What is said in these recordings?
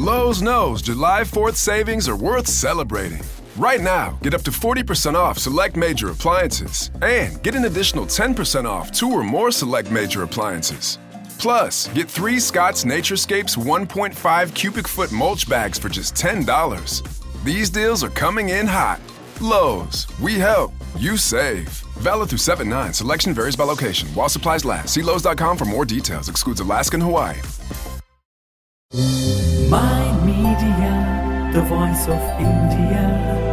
Lowe's knows July 4th savings are worth celebrating. Right now, get up to 40% off select major appliances and get an additional 10% off two or more select major appliances. Plus, get three Scott's Naturescapes 1.5 cubic foot mulch bags for just $10. These deals are coming in hot. Lowe's, we help, you save. Valid through 7 9. Selection varies by location. While supplies last, see Lowe's.com for more details. Excludes Alaska and Hawaii. My Media, the voice of India.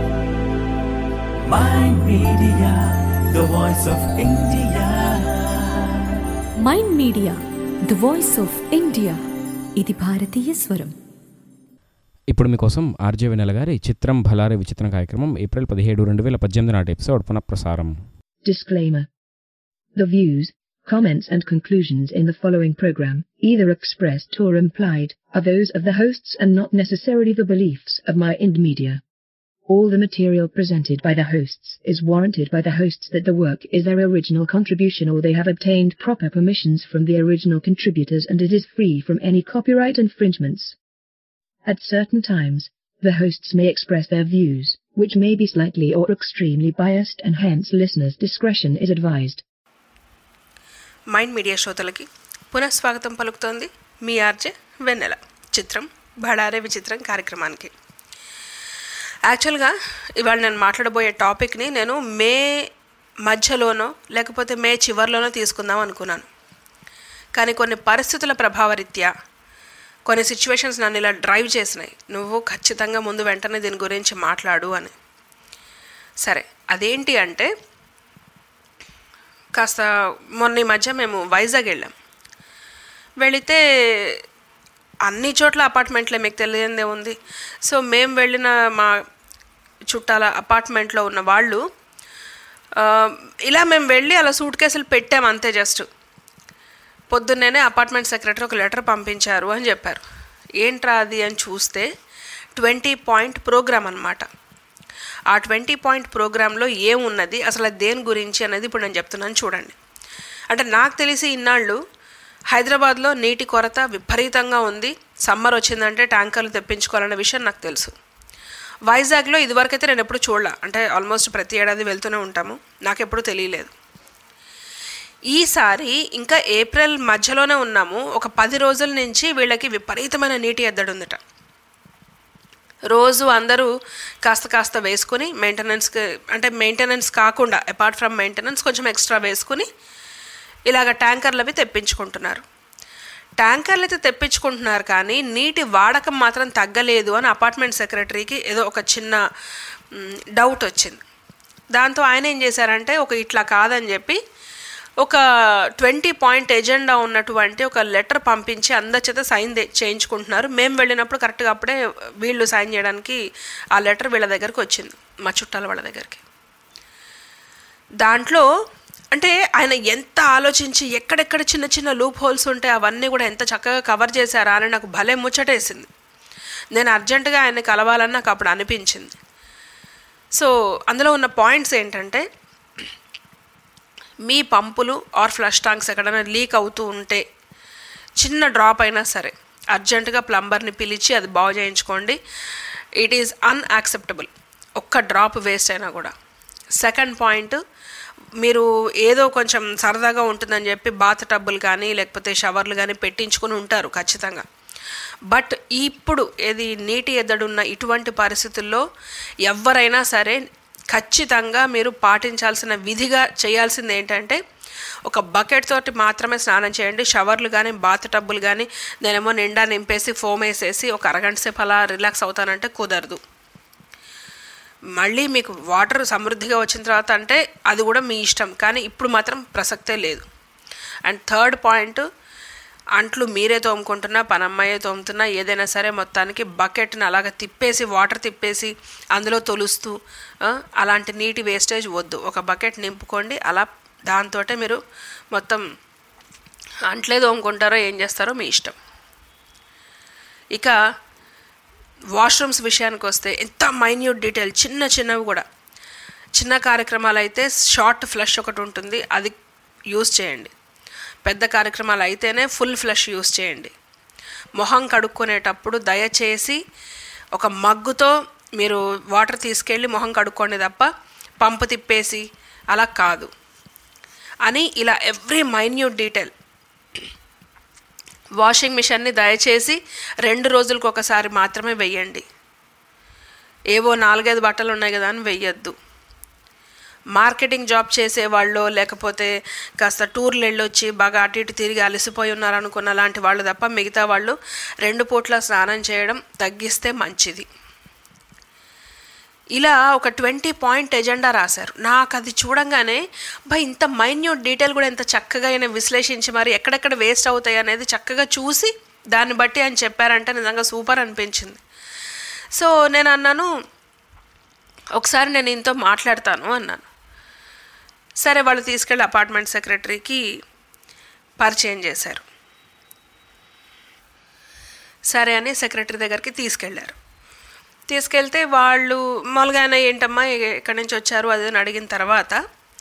My Media, the voice of India. Mind Media the voice of India ఇది భారతీయ స్వరం ఇప్పుడు మీకోసం RJ వెనెల గారి చిత్రం భలారే విచిత్రం కార్యక్రమం April పదిహేడు రెండు వేల పద్దెనిమిది నాటి ఎపిసోడ్ పునఃప్రసారం Disclaimer. The views, comments and conclusions in the following program, either expressed or implied, are those of the hosts and not necessarily the beliefs of my Ind Media. All the material presented by the hosts is warranted by the hosts that the work is their original contribution or they have obtained proper permissions from the original contributors and it is free from any copyright infringements. At certain times, the hosts may express their views, which may be slightly or extremely biased and hence listeners' discretion is advised. Mind Media శ్రోతలకి పునఃస్వాగతం పలుకుతోంది మీ RJ వెన్నెల చిత్రం బడారే విచిత్రం కార్యక్రమానికి యాక్చువల్గా ఇవాళ నేను మాట్లాడబోయే టాపిక్ని నేను మే మధ్యలోనో లేకపోతే మే చివరిలోనో తీసుకుందాం అనుకున్నాను కానీ కొన్ని పరిస్థితుల ప్రభావరీత్యా కొన్ని సిచ్యువేషన్స్ నన్ను ఇలా డ్రైవ్ చేసినాయి నువ్వు ఖచ్చితంగా ముందు వెంటనే దీని గురించి మాట్లాడు అని సరే అదేంటి అంటే కాస్త మొన్న ఈ మధ్య మేము వైజాగ్ వెళ్ళాం వెళితే అన్ని చోట్ల అపార్ట్మెంట్లే మీకు తెలియందే ఉంది సో మేము వెళ్ళిన మా చుట్టాల అపార్ట్మెంట్లో ఉన్న వాళ్ళు ఆ, ఇలా మేము వెళ్ళి అలా సూట్ కేసులు పెట్టాం అంతే జస్ట్ పొద్దున్నేనే అపార్ట్మెంట్ సెక్రటరీ ఒక లెటర్ పంపించారు అని చెప్పారు ఏంట్రా అది అని చూస్తే ట్వంటీ పాయింట్ ప్రోగ్రామ్ అనమాట ఆ ట్వంటీ పాయింట్ ప్రోగ్రాంలో ఏమున్నది అసలు అది దేని గురించి అనేది ఇప్పుడు నేను చెప్తున్నాను చూడండి అంటే నాకు తెలిసి ఇన్నాళ్ళు హైదరాబాద్లో నీటి కొరత విపరీతంగా ఉంది సమ్మర్ వచ్చిందంటే ట్యాంకర్లు తెప్పించుకోవాలన్న విషయం నాకు తెలుసు వైజాగ్లో ఇదివరకైతే నేను ఎప్పుడు చూడలే అంటే ఆల్మోస్ట్ ప్రతి ఏడాది వెళ్తూనే ఉంటాము నాకు ఎప్పుడు తెలియలేదు ఈసారి ఇంకా ఏప్రిల్ మధ్యలోనే ఉన్నాము ఒక పది రోజుల నుంచి వీళ్ళకి విపరీతమైన నీటి ఎద్దడి ఉందట రోజు అందరూ కాస్త కాస్త వేసుకుని మెయింటెనెన్స్కి అంటే మెయింటెనెన్స్ కాకుండా అపార్ట్ ఫ్రమ్ మెయింటెనెన్స్ కొంచెం ఎక్స్ట్రా వేసుకుని ఇలాగ ట్యాంకర్లు అవి తెప్పించుకుంటున్నారు ట్యాంకర్లు అయితే తెప్పించుకుంటున్నారు కానీ నీటి వాడకం మాత్రం తగ్గలేదు అని అపార్ట్మెంట్ సెక్రటరీకి ఏదో ఒక చిన్న డౌట్ వచ్చింది దాంతో ఆయన ఏం చేశారంటే ఒక ఇట్లా కాదని చెప్పి ఒక ట్వంటీ పాయింట్ ఎజెండా ఉన్నటువంటి ఒక లెటర్ పంపించి అందరి చేత సైన్ దే- చేయించుకుంటున్నారు మేము వెళ్ళినప్పుడు కరెక్ట్గా అప్పుడే వీళ్ళు సైన్ చేయడానికి ఆ లెటర్ వీళ్ళ దగ్గరికి వచ్చింది మా చుట్టాల వాళ్ళ దగ్గరికి దాంట్లో అంటే ఆయన ఎంత ఆలోచించి ఎక్కడెక్కడ చిన్న చిన్న లూప్ హోల్స్ ఉంటే అవన్నీ కూడా ఎంత చక్కగా కవర్ చేశారా అని నాకు భలే ముచ్చటేసింది నేను అర్జెంటుగా ఆయన కలవాలని నాకు అప్పుడు అనిపించింది సో అందులో ఉన్న పాయింట్స్ ఏంటంటే మీ పంపులు ఆర్ ఫ్లష్ ట్యాంక్స్ ఎక్కడైనా లీక్ అవుతూ ఉంటే చిన్న డ్రాప్ అయినా సరే అర్జెంటుగా ప్లంబర్ని పిలిచి అది బాగు చేయించుకోండి ఇట్ ఈజ్ అన్యాక్సెప్టబుల్ ఒక్క డ్రాప్ వేస్ట్ అయినా కూడా సెకండ్ పాయింట్ మీరు ఏదో కొంచెం సరదాగా ఉంటుందని చెప్పి బాత్ టబ్బులు కానీ లేకపోతే షవర్లు కానీ పెట్టించుకుని ఉంటారు ఖచ్చితంగా బట్ ఇప్పుడు ఏది నీటి ఎద్దడున్న ఇటువంటి పరిస్థితుల్లో ఎవరైనా సరే ఖచ్చితంగా మీరు పాటించాల్సిన విధిగా చేయాల్సింది ఏంటంటే ఒక బకెట్ తోటి మాత్రమే స్నానం చేయండి షవర్లు కానీ బాత్ టబ్బులు కానీ నేనేమో నిండా నింపేసి ఫోమ్ వేసేసి ఒక అరగంట సేపు అలా రిలాక్స్ అవుతానంటే కుదరదు మళ్ళీ మీకు వాటర్ సమృద్ధిగా వచ్చిన తర్వాత అంటే అది కూడా మీ ఇష్టం కానీ ఇప్పుడు మాత్రం ప్రసక్తే లేదు అండ్ థర్డ్ పాయింట్ అంట్లు మీరే తోముకుంటున్నా పనమ్మాయే తోముతున్నా ఏదైనా సరే మొత్తానికి బకెట్ని అలాగ తిప్పేసి వాటర్ తిప్పేసి అందులో తొలుస్తూ ఆ, అలాంటి నీటి వేస్టేజ్ వద్దు ఒక బకెట్ నింపుకోండి అలా దాంతో మీరు మొత్తం అంట్లే తోముకుంటారో ఏం చేస్తారో మీ ఇష్టం ఇక వాష్రూమ్స్ విషయానికి వస్తే ఎంత మైన్యూట్ డీటెయిల్ చిన్న చిన్నవి కూడా చిన్న కార్యక్రమాలు అయితే షార్ట్ ఫ్లష్ ఒకటి ఉంటుంది అది యూజ్ చేయండి పెద్ద కార్యక్రమాలు అయితేనే ఫుల్ ఫ్లష్ యూజ్ చేయండి మొహం కడుక్కునేటప్పుడు దయచేసి ఒక మగ్గుతో మీరు వాటర్ తీసుకెళ్ళి మొహం కడుక్కోండి తప్ప పంపు తిప్పేసి అలా కాదు అని ఇలా ఎవ్రీ మైన్యూట్ డీటెయిల్ వాషింగ్ మిషన్ని దయచేసి రెండు రోజులకు ఒకసారి మాత్రమే వెయ్యండి ఏవో నాలుగైదు బట్టలు ఉన్నాయి కదా అని వెయ్యొద్దు మార్కెటింగ్ జాబ్ చేసేవాళ్ళు లేకపోతే కాస్త టూర్లు వెళ్ళొచ్చి బాగా అటు ఇటు తిరిగి అలసిపోయి ఉన్నారనుకున్న లాంటి వాళ్ళు తప్ప మిగతా వాళ్ళు రెండు పూట్ల స్నానం చేయడం తగ్గిస్తే మంచిది ఇలా ఒక ట్వంటీ పాయింట్ ఎజెండా రాశారు నాకు అది చూడంగానే బా ఇంత మైన్యూట్ డీటెయిల్ కూడా ఎంత చక్కగా ఆయన విశ్లేషించి మరి ఎక్కడెక్కడ వేస్ట్ అవుతాయి అనేది చక్కగా చూసి దాన్ని బట్టి ఆయన చెప్పారంటే నిజంగా సూపర్ అనిపించింది సో నేను అన్నాను ఒకసారి నేను ఇంతో మాట్లాడతాను అన్నాను సరే వాళ్ళు తీసుకెళ్ళి అపార్ట్మెంట్ సెక్రటరీకి పరిచయం చేశారు సరే అని సెక్రటరీ దగ్గరికి తీసుకెళ్ళారు తీసుకెళ్తే వాళ్ళు మామూలుగా ఆయన ఏంటమ్మా ఎక్కడి నుంచి వచ్చారు అది అని అడిగిన తర్వాత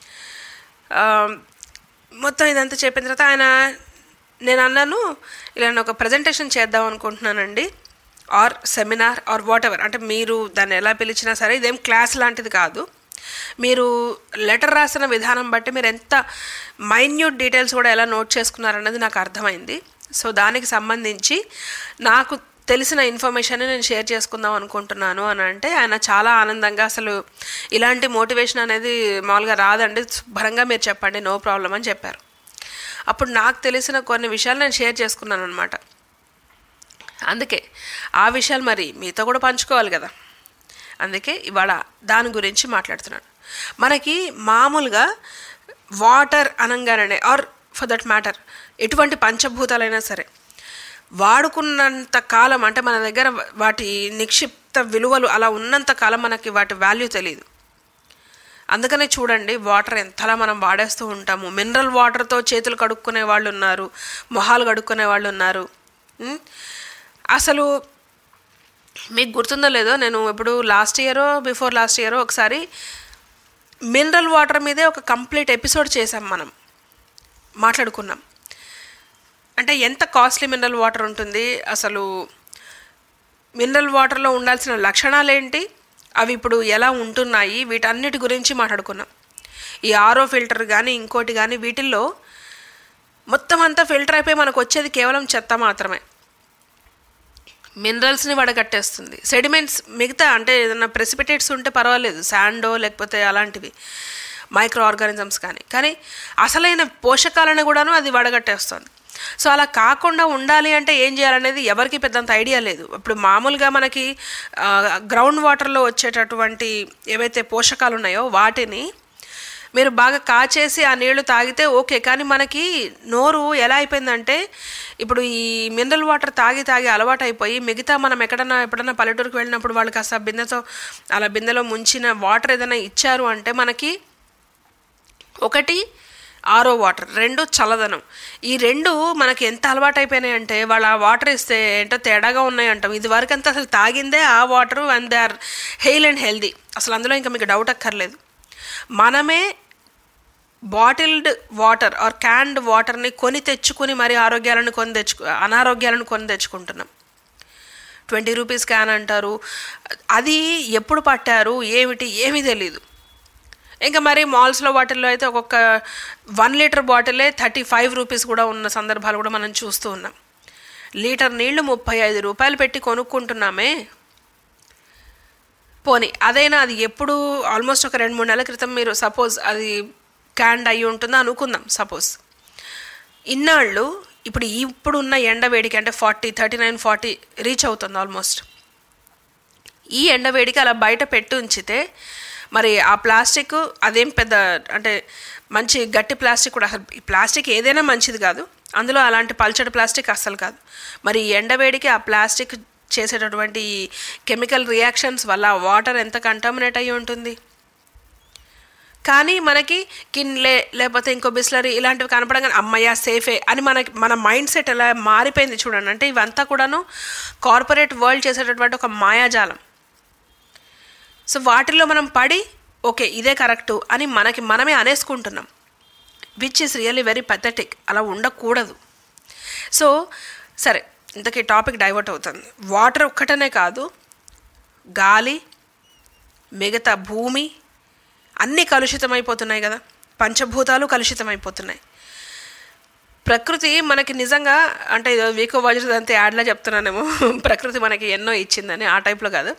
ఆ, మొత్తం ఇదంతా చెప్పిన తర్వాత ఆయన నేను అన్నాను ఇలా నేను ఒక ప్రజెంటేషన్ చేద్దాం అనుకుంటున్నానండి or seminar or whatever అంటే మీరు దాన్ని ఎలా పిలిచినా సరే ఇదేం క్లాస్ లాంటిది కాదు మీరు లెటర్ రాసిన విధానం బట్టి మీరు ఎంత మైన్యూట్ డీటెయిల్స్ కూడా ఎలా నోట్ చేసుకున్నారన్నది నాకు అర్థమైంది సో దానికి సంబంధించి నాకు తెలిసిన ఇన్ఫర్మేషన్ నేను షేర్ చేసుకుందాం అనుకుంటున్నాను అని అంటే ఆయన చాలా ఆనందంగా అసలు ఇలాంటి మోటివేషన్ అనేది మామూలుగా రాదండి శుభ్రంగా మీరు చెప్పండి నో ప్రాబ్లం అని చెప్పారు అప్పుడు నాకు తెలిసిన కొన్ని విషయాలు నేను షేర్ చేసుకున్నాను అనమాట అందుకే ఆ విషయాలు మరి మీతో కూడా పంచుకోవాలి కదా అందుకే ఇవాళ దాని గురించి మాట్లాడుతున్నాను మనకి మామూలుగా వాటర్ అనగానే ఆర్ ఫర్ దట్ మ్యాటర్ ఎటువంటి పంచభూతాలైనా సరే వాడుకున్నంత కాలం అంటే మన దగ్గర వాటి నిక్షిప్త విలువలు అలా ఉన్నంత కాలం మనకి వాటి వాల్యూ తెలియదు అందుకనే చూడండి వాటర్ ఎంతలా మనం వాడేస్తూ ఉంటాము మినరల్ వాటర్తో చేతులు కడుక్కునే వాళ్ళు ఉన్నారు మొహాలు కడుక్కునే వాళ్ళు ఉన్నారు ఉం? అసలు మీకు గుర్తుందో లేదో నేను ఇప్పుడు లాస్ట్ ఇయరో బిఫోర్ లాస్ట్ ఇయరో ఒకసారి మినరల్ వాటర్ మీదే ఒక కంప్లీట్ ఎపిసోడ్ చేసాం మనం మాట్లాడుకున్నాం అంటే ఎంత కాస్ట్లీ మినరల్ వాటర్ ఉంటుంది అసలు మినరల్ వాటర్లో ఉండాల్సిన లక్షణాలు ఏంటి అవి ఇప్పుడు ఎలా ఉంటున్నాయి వీటన్నిటి గురించి మాట్లాడుకున్నాం ఈ ఆరో ఫిల్టర్ కానీ ఇంకోటి కానీ వీటిల్లో మొత్తం అంతా ఫిల్టర్ అయిపోయి మనకు వచ్చేది కేవలం చెత్త మాత్రమే మినరల్స్ని వడగట్టేస్తుంది సెడిమెంట్స్ మిగతా అంటే ఏదైనా ప్రెసిపిటేట్స్ ఉంటే పర్వాలేదు శాండో లేకపోతే అలాంటివి మైక్రో ఆర్గానిజమ్స్ కానీ కానీ అసలైన పోషకాలను కూడాను అది వడగట్టేస్తుంది సో అలా కాకుండా ఉండాలి అంటే ఏం చేయాలనేది ఎవరికి పెద్దంత ఐడియా లేదు ఇప్పుడు మామూలుగా మనకి గ్రౌండ్ వాటర్లో వచ్చేటటువంటి ఏవైతే పోషకాలు ఉన్నాయో వాటిని మీరు బాగా కాచేసి ఆ నీళ్లు తాగితే ఓకే కానీ మనకి నోరు ఎలా అయిపోయిందంటే ఇప్పుడు ఈ మినరల్ వాటర్ తాగి తాగి అలవాటు అయిపోయి మిగతా మనం ఎక్కడన్నా ఎప్పుడన్నా పల్లెటూరుకి వెళ్ళినప్పుడు వాళ్ళు కాస్త బిందెతో అలా బిందెలో ముంచిన వాటర్ ఏదైనా ఇచ్చారు అంటే మనకి ఒకటి ఆరో వాటర్ రెండు చల్లదనం ఈ రెండు మనకి ఎంత అలవాటు అయిపోయినాయి అంటే వాళ్ళు ఆ వాటర్ ఇస్తే ఏంటో తేడాగా ఉన్నాయి అంటాం ఇది వరకు అంతా అసలు తాగిందే ఆ water and they are hale and healthy అసలు అందులో ఇంకా మీకు డౌట్ అక్కర్లేదు మనమే బాటిల్డ్ వాటర్ ఆర్ క్యాండ్ వాటర్ని కొని తెచ్చుకుని మరి ఆరోగ్యాలను కొని తెచ్చుకు అనారోగ్యాలను కొని తెచ్చుకుంటున్నాం ట్వంటీ రూపీస్ క్యాన్ అంటారు అది ఎప్పుడు పట్టారు ఏమిటి ఏమీ తెలీదు ఇంకా మరి మాల్స్లో వాటిల్లో అయితే ఒక్కొక్క వన్ లీటర్ బాటిలే థర్టీ ఫైవ్ రూపీస్ కూడా ఉన్న సందర్భాలు కూడా మనం చూస్తూ ఉన్నాం లీటర్ నీళ్లు ముప్పై ఐదు రూపాయలు పెట్టి కొనుక్కుంటున్నామే పోనీ అదైనా అది ఎప్పుడు ఆల్మోస్ట్ ఒక రెండు మూడు నెలల క్రితం మీరు సపోజ్ అది క్యాండ్ అయ్యి ఉంటుందో అనుకుందాం సపోజ్ ఇన్నాళ్ళు ఇప్పుడు ఇప్పుడు ఉన్న ఎండ వేడికి అంటే forty thirty nine forty reach అవుతుంది ఆల్మోస్ట్ ఈ ఎండ వేడికి అలా బయట పెట్టి ఉంచితే మరి ఆ ప్లాస్టిక్ అదేం పెద్ద అంటే మంచి గట్టి ప్లాస్టిక్ కూడా అసలు ఈ ప్లాస్టిక్ ఏదైనా మంచిది కాదు అందులో అలాంటి పల్చడి ప్లాస్టిక్ అస్సలు కాదు మరి ఈ ఎండవేడికి ఆ ప్లాస్టిక్ చేసేటటువంటి కెమికల్ రియాక్షన్స్ వల్ల వాటర్ ఎంత కంటామినేట్ అయ్యి ఉంటుంది కానీ మనకి కిన్లే లేకపోతే ఇంకో బిస్లరీ ఇలాంటివి కనపడంగానే అమ్మయ్య సేఫే అని మనకి మన మైండ్ సెట్ ఎలా మారిపోయింది చూడండి అంటే ఇవంతా కూడాను కార్పొరేట్ వరల్డ్ చేసేటటువంటి ఒక మాయాజాలం సో వాటిల్లో మనం పడి ఓకే ఇదే కరెక్టు అని మనకి మనమే అనేసుకుంటున్నాం which is really very pathetic అలా ఉండకూడదు సో సరే ఇంతకీ టాపిక్ డైవర్ట్ అవుతుంది వాటర్ ఒక్కటనే కాదు గాలి మిగతా భూమి అన్నీ కలుషితమైపోతున్నాయి కదా పంచభూతాలు కలుషితమైపోతున్నాయి ప్రకృతి మనకి నిజంగా అంటే ఏదో వీకో వజ్రదంతే యాడ్లా చెప్తున్నానేమో ప్రకృతి మనకి ఎన్నో ఇచ్చిందని ఆ టైప్లో కాదు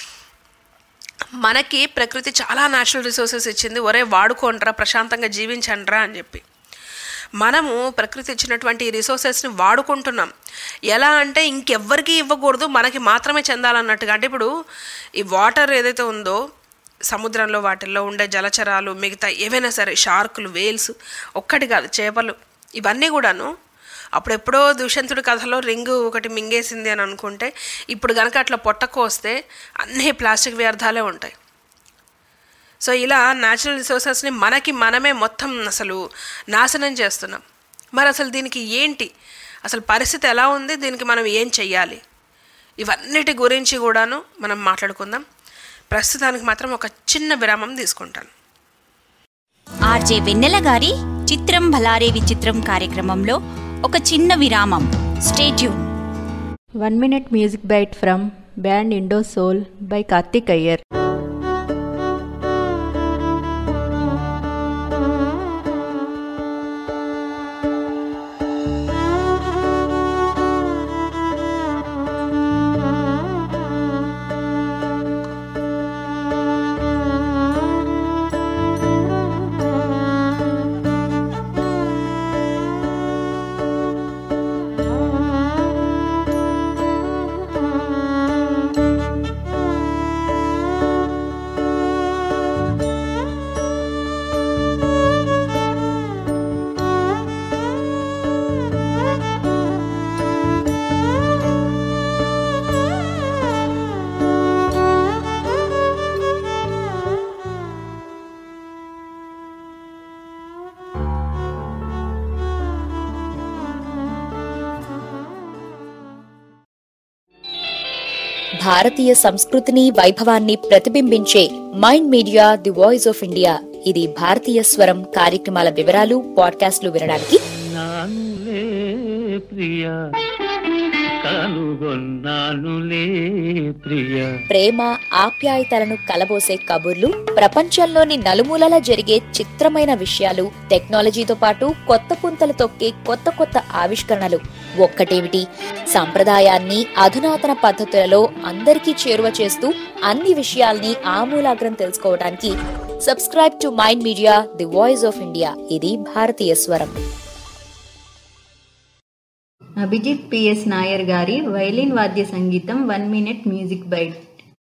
మనకి ప్రకృతి చాలా న్యాచురల్ రిసోర్సెస్ ఇచ్చింది ఒరే వాడుకోండ్రా ప్రశాంతంగా జీవించండ్రా అని చెప్పి మనము ప్రకృతి ఇచ్చినటువంటి ఈ రిసోర్సెస్ని వాడుకుంటున్నాం ఎలా అంటే ఇంకెవ్వరికి ఇవ్వకూడదు మనకి మాత్రమే చెందాలన్నట్టుగా అంటే ఇప్పుడు ఈ వాటర్ ఏదైతే ఉందో సముద్రంలో వాటిల్లో ఉండే జలచరాలు మిగతా ఏవైనా సరే షార్కులు వేల్స్ ఒక్కటి కాదు చేపలు ఇవన్నీ కూడాను అప్పుడెప్పుడో దుష్యంతుడి కథలో రింగు ఒకటి మింగేసింది అని అనుకుంటే ఇప్పుడు కనుక అట్లా పొట్టకు వస్తే అన్నీ ప్లాస్టిక్ వ్యర్థాలే ఉంటాయి సో ఇలా న్యాచురల్ రిసోర్సెస్ని మనకి మనమే మొత్తం అసలు నాశనం చేస్తున్నాం మరి అసలు దీనికి ఏంటి అసలు పరిస్థితి ఎలా ఉంది దీనికి మనం ఏం చెయ్యాలి ఇవన్నిటి గురించి కూడాను మనం మాట్లాడుకుందాం ప్రస్తుతానికి మాత్రం ఒక చిన్న విరామం తీసుకుంటాను ఆర్జే వెన్నెల గారి చిత్రం భలారే విచిత్రం కార్యక్రమంలో ఒక చిన్న విరామం stay tuned One minute music bite from band Indo Soul by Karthik Iyer. భారతీయ సంస్కృతిని వైభవాన్ని ప్రతిబింబించే Mind Media the voice of India ఇది భారతీయ స్వరం కార్యక్రమాల వివరాలు పాడ్కాస్ట్లు వినడానికి నానులే ప్రియ కనుగొన్నానులే ప్రియ ప్రేమ ఆప్యాయతలను కలబోసే కబుర్లు ప్రపంచంలోని నలుమూలలా జరిగే చిత్రమైన విషయాలు టెక్నాలజీతో పాటు కొత్త పుంతలు తొక్కే కొత్త కొత్త ఆవిష్కరణలు ఒక్కటేమిటి సంప్రదాయాన్ని అధునాతన పద్ధతులలో అందరికీ చేరువ చేస్తూ అన్ని విషయాల్ని ఆమూలాగ్రం తెలుసుకోవడానికి subscribe to Mind Media the voice of India ఇది భారతీయ స్వరం అభిజిత్ పిఎస్ నాయర్ గారి వైలిన్ వాద్య సంగీతం వన్ మినిట్ మ్యూజిక్ బైట్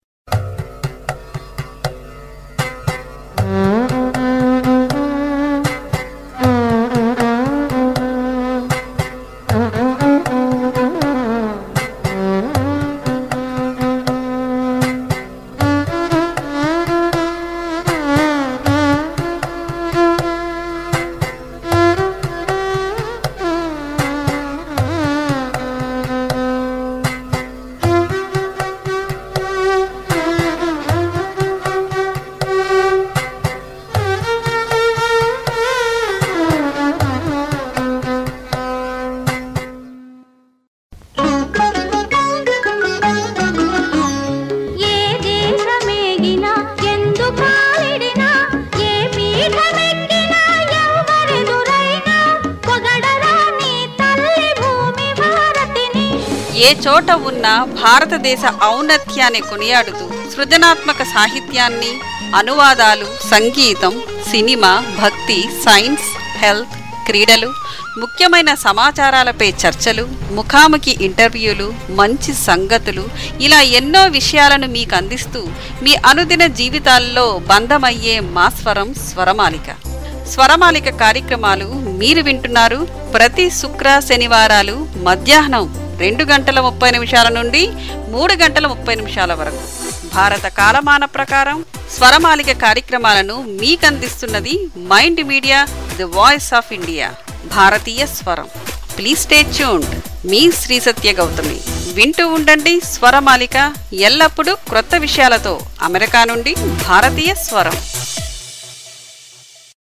ఏ దేశమేగినా ఎందు కాలిడినా ఏ పీఠమెక్కినా ఎవరెదురైనా పొగడరా నీ తల్లి భూమి భారతిని ఏ చోట ఉన్న భారతదేశ ఔన్నత్యాన్ని కొనియాడుతూ సృజనాత్మక సాహిత్యాన్ని అనువాదాలు సంగీతం సినిమా భక్తి సైన్స్ హెల్త్ క్రీడలు ముఖ్యమైన సమాచారాలపై చర్చలు ముఖాముఖి ఇంటర్వ్యూలు మంచి సంగతులు ఇలా ఎన్నో విషయాలను మీకు అందిస్తూ మీ అనుదిన జీవితాల్లో బంధమయ్యే మా స్వరం స్వరమాలిక స్వరమాలిక కార్యక్రమాలు మీరు వింటున్నారు ప్రతి శుక్ర శనివారాలు మధ్యాహ్నం రెండు గంటల ముప్పై నిమిషాల నుండి మూడు గంటల ముప్పై నిమిషాల వరకు భారత కాలమాన ప్రకారం స్వరమాలిక కార్యక్రమాలను మీకు అందిస్తున్నది Mind Media the voice of India భారతీయ స్వరం ప్లీజ్ స్టే ట్యూన్డ్ మీ శ్రీ సత్య గౌతమి వింటూ ఉండండి స్వరమాలిక ఎల్లప్పుడూ క్రొత్త విషయాలతో అమెరికా నుండి భారతీయ స్వరం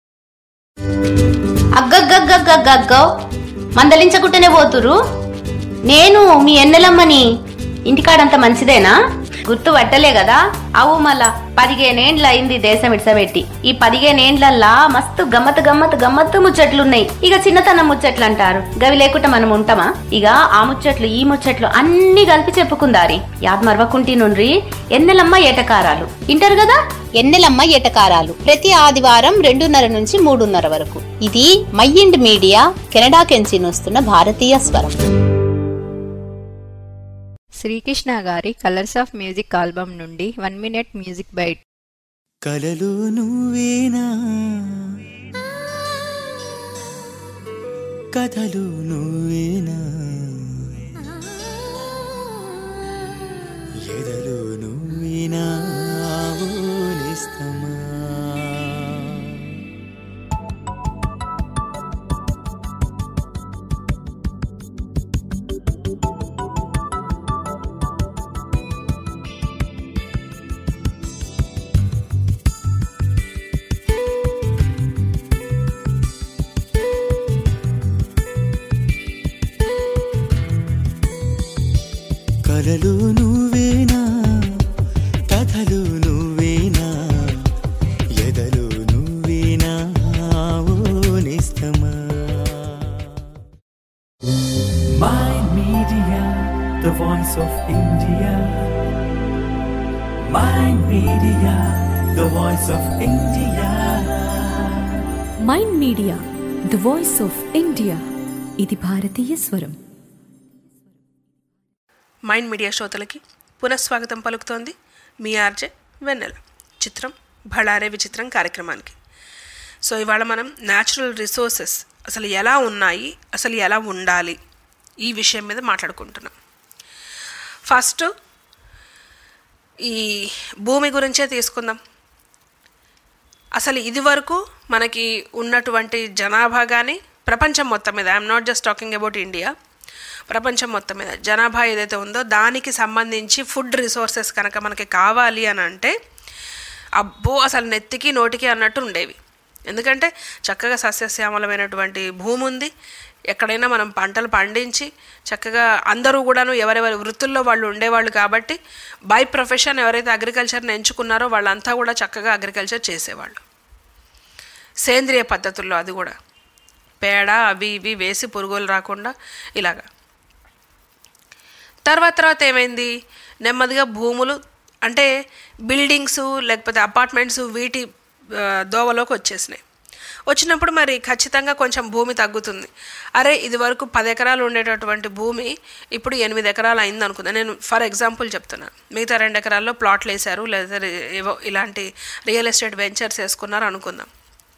అగ్గగ్గగ్గగ్గగ్గో మందలించకుంటేనే పోతురు నేను మీ ఎన్నెలమ్మని ఇంటికాడంత మంచిదేనా గుర్తు పట్టలే కదా అవు మళ్ళా పదిహేనేండ్ల అయింది దేశం ఇడ్సబెట్టి ఈ పదిహేనేండ్లల్లా మస్తు గమ్మత్ గమ్మత్ గమ్మత్తు ముచ్చట్లున్నాయి ఇక చిన్నతనం ముచ్చట్లు అంటారు గవి లేకుండా మనం ఉంటామా ఇక ఆ ముచ్చట్లు ఈ ముచ్చట్లు అన్ని కలిపి చెప్పుకుందారి యాద్ మరవకుంటి నుండ్రి ఎన్నెలమ్మ ఏటకారాలు ఇంటారు కదా ఎన్నెలమ్మ ఎటకారాలు ప్రతి ఆదివారం రెండున్నర నుంచి మూడున్నర వరకు ఇది మైండ్ మీడియా కెనడా కెంచి వస్తున్న భారతీయ స్వరం శ్రీకృష్ణ గారి కలర్స్ ఆఫ్ మ్యూజిక్ ఆల్బమ్ నుండి వన్ మినిట్ మ్యూజిక్ బైట్ కలలు నువ్వేనా కథలు నువ్వేనా ఎదలు నువ్వేనా ఆవులిస్తమా కలలు నువ్వేనా కథలు నువ్వేనా ఎదలు నువ్వేనా ఓనిస్తమా Mind Media, the voice of India. Mind Media, the voice of India. Mind Media the voice of India ఇది భారతీయ స్వరం మైండ్ మీడియా శ్రోతలకి పునఃస్వాగతం పలుకుతోంది మీ ఆర్జే వెన్నెల చిత్రం భళారే విచిత్రం కార్యక్రమానికి సో ఇవాళ మనం న్యాచురల్ రిసోర్సెస్ అసలు ఎలా ఉన్నాయి అసలు ఎలా ఉండాలి ఈ విషయం మీద మాట్లాడుకుంటున్నాం ఫస్ట్ ఈ భూమి గురించే తీసుకుందాం అసలు ఇది వరకు మనకి ఉన్నటువంటి జనాభా కానీ ప్రపంచం మొత్తం మీద I'm not just talking about India ప్రపంచం మొత్తం మీద జనాభా ఏదైతే ఉందో దానికి సంబంధించి ఫుడ్ రిసోర్సెస్ కనుక మనకి కావాలి అని అంటే అబ్బో అసలు నెత్తికి నోటికి అన్నట్టు ఉండేవి ఎందుకంటే చక్కగా సస్యశ్యామలమైనటువంటి భూమి ఉంది ఎక్కడైనా మనం పంటలు పండించి చక్కగా అందరూ కూడాను ఎవరెవరి వృత్తుల్లో వాళ్ళు ఉండేవాళ్ళు కాబట్టి బై ప్రొఫెషన్ ఎవరైతే అగ్రికల్చర్ని ఎంచుకున్నారో వాళ్ళంతా కూడా చక్కగా అగ్రికల్చర్ చేసేవాళ్ళు సేంద్రియ పద్ధతుల్లో అది కూడా పేడ అవి ఇవి వేసి పురుగులు రాకుండా ఇలాగా తర్వాత తర్వాత ఏమైంది నెమ్మదిగా భూములు అంటే బిల్డింగ్స్ లేకపోతే అపార్ట్మెంట్స్ వీటి ఆ, దోవలోకి వచ్చేసినాయి వచ్చినప్పుడు మరి ఖచ్చితంగా కొంచెం భూమి తగ్గుతుంది అరే ఇది వరకు పది ఎకరాలు ఉండేటటువంటి భూమి ఇప్పుడు ఎనిమిది ఎకరాలు అయింది అనుకుందా నేను ఫర్ ఎగ్జాంపుల్ చెప్తున్నాను మిగతా రెండు ఎకరాల్లో ప్లాట్లు వేశారు లేదా రి- ఏవో ఇలాంటి రియల్ ఎస్టేట్ వెంచర్స్ వేసుకున్నారు అనుకుందాం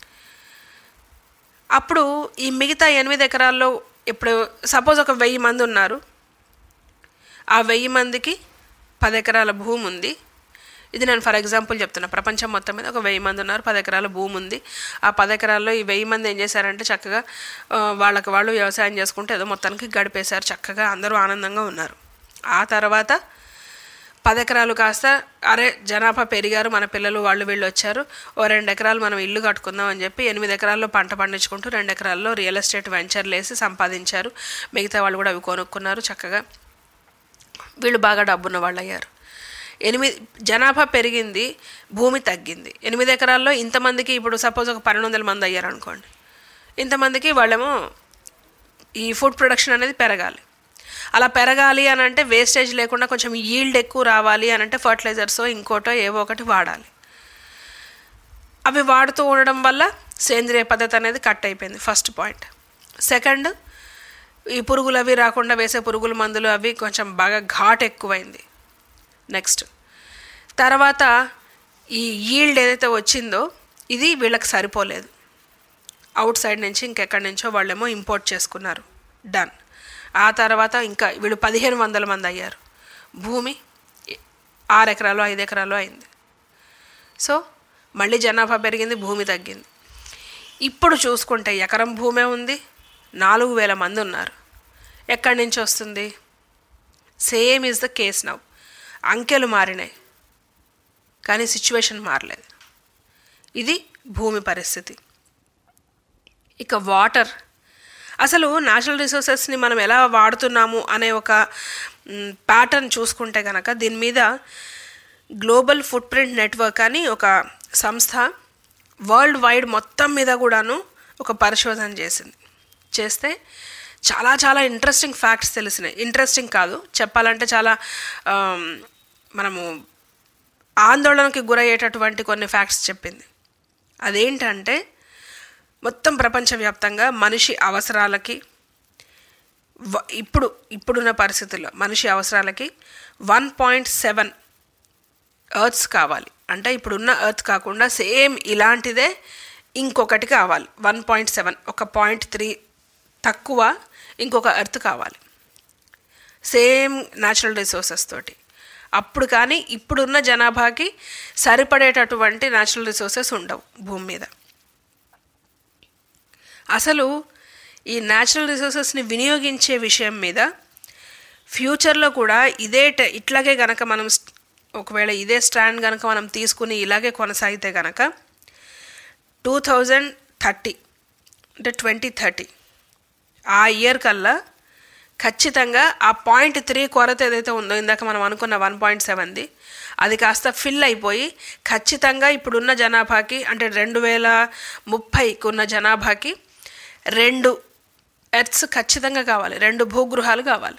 అప్పుడు ఈ మిగతా ఎనిమిది ఎకరాల్లో ఇప్పుడు సపోజ్ ఒక వెయ్యి మంది ఉన్నారు ఆ వెయ్యి మందికి పది ఎకరాల భూమి ఉంది ఇది నేను ఫర్ ఎగ్జాంపుల్ చెప్తున్నా ప్రపంచం మొత్తం మీద ఒక వెయ్యి మంది ఉన్నారు పది ఎకరాల భూమి ఉంది ఆ పది ఎకరాల్లో ఈ వెయ్యి మంది ఏం చేశారంటే చక్కగా ఆ, వాళ్ళకి వాళ్ళు వ్యవసాయం చేసుకుంటూ ఏదో మొత్తానికి గడిపేశారు చక్కగా అందరూ ఆనందంగా ఉన్నారు ఆ తర్వాత పది ఎకరాలు కాస్త అరే జనాభా పెరిగారు మన పిల్లలు వాళ్ళు వీళ్ళు వచ్చారు ఓ రెండు ఎకరాలు మనం ఇల్లు కట్టుకుందాం అని చెప్పి ఎనిమిది ఎకరాల్లో పంట పండించుకుంటూ రెండు ఎకరాల్లో రియల్ ఎస్టేట్ వెంచర్లు వేసి సంపాదించారు మిగతా వాళ్ళు కూడా అవి కొనుక్కున్నారు చక్కగా వీళ్ళు బాగా డబ్బున్న వాళ్ళు అయ్యారు ఎనిమిది జనాభా పెరిగింది భూమి తగ్గింది ఎనిమిది ఎకరాల్లో ఇంతమందికి ఇప్పుడు సపోజ్ ఒక పన్నెండు వందల మంది అయ్యారు అనుకోండి ఇంతమందికి వాళ్ళేమో ఈ ఫుడ్ ప్రొడక్షన్ అనేది పెరగాలి అలా పెరగాలి అని అంటే వేస్టేజ్ లేకుండా కొంచెం ఈల్డ్ ఎక్కువ రావాలి అని అంటే ఫర్టిలైజర్సో ఇంకోటో ఏవో ఒకటి వాడాలి అవి వాడుతూ ఉండడం వల్ల సేంద్రియ పద్ధతి అనేది కట్ అయిపోయింది ఫస్ట్ పాయింట్ సెకండ్ ఈ పురుగులు అవి రాకుండా వేసే పురుగుల మందులు అవి కొంచెం బాగా ఘాట్ ఎక్కువైంది నెక్స్ట్ తర్వాత ఈ ఈల్డ్ ఏదైతే వచ్చిందో ఇది వీళ్ళకి సరిపోలేదు అవుట్ సైడ్ నుంచి ఇంకెక్కడి నుంచో వాళ్ళేమో ఇంపోర్ట్ చేసుకున్నారు డన్ ఆ తర్వాత ఇంకా వీళ్ళు పదిహేను వందల మంది అయ్యారు భూమి ఆరు ఎకరాలు ఐదు ఎకరాలు అయింది సో మళ్ళీ జనాభా పెరిగింది భూమి తగ్గింది ఇప్పుడు చూసుకుంటే ఎకరం భూమే ఉంది నాలుగు వేల మంది ఉన్నారు ఎక్కడి నుంచి వస్తుంది same is the case now అంకెలు మారినాయి కానీ సిచ్యువేషన్ మారలేదు ఇది భూమి పరిస్థితి ఇక వాటర్ అసలు న్యాచురల్ రిసోర్సెస్ని మనం ఎలా వాడుతున్నాము అనే ఒక ప్యాటర్న్ చూసుకుంటే కనుక దీని మీద గ్లోబల్ ఫుట్ ప్రింట్ నెట్వర్క్ అని ఒక సంస్థ వరల్డ్ వైడ్ మొత్తం మీద కూడాను ఒక పరిశోధన చేసింది చేస్తే చాలా చాలా ఇంట్రెస్టింగ్ ఫ్యాక్ట్స్ తెలిసినాయి ఇంట్రెస్టింగ్ కాదు చెప్పాలంటే చాలా ఆమ్, మనము ఆందోళనకి గురయ్యేటటువంటి కొన్ని ఫ్యాక్ట్స్ చెప్పింది అదేంటంటే మొత్తం ప్రపంచవ్యాప్తంగా మనిషి అవసరాలకి వ- ఇప్పుడు ఇప్పుడున్న పరిస్థితుల్లో మనిషి అవసరాలకి వన్ పాయింట్ సెవెన్ ఎర్త్స్ కావాలి అంటే ఇప్పుడున్న ఎర్త్ కాకుండా సేమ్ ఇలాంటిదే ఇంకొకటి కావాలి వన్ పాయింట్ సెవెన్ ఒక పాయింట్ త్రీ తక్కువ ఇంకొక ఎర్త్ కావాలి సేమ్ న్యాచురల్ రిసోర్సెస్ తోటి అప్పుడు కానీ ఇప్పుడున్న జనాభాకి సరిపడేటటువంటి న్యాచురల్ రిసోర్సెస్ ఉండవు భూమి మీద అసలు ఈ న్యాచురల్ రిసోర్సెస్ని వినియోగించే విషయం మీద ఫ్యూచర్లో కూడా ఇదే ట- ఇట్లాగే గనక మనం స్ట్- ఒకవేళ ఇదే స్టాండ్ గనక మనం తీసుకుని ఇలాగే కొనసాగితే గనక టూ థౌజండ్ థర్టీ అంటే ట్వంటీ థర్టీ ఆ ఇయర్ కల్లా ఖచ్చితంగా ఆ పాయింట్ త్రీ కొరత ఏదైతే ఉందో ఇందాక మనం అనుకున్న వన్ పాయింట్ సెవెన్ది అది కాస్త ఫిల్ అయిపోయి ఖచ్చితంగా ఇప్పుడున్న జనాభాకి అంటే రెండు వేల ముప్పైకి ఉన్న జనాభాకి రెండు ఎర్త్స్ ఖచ్చితంగా కావాలి రెండు భూగృహాలు కావాలి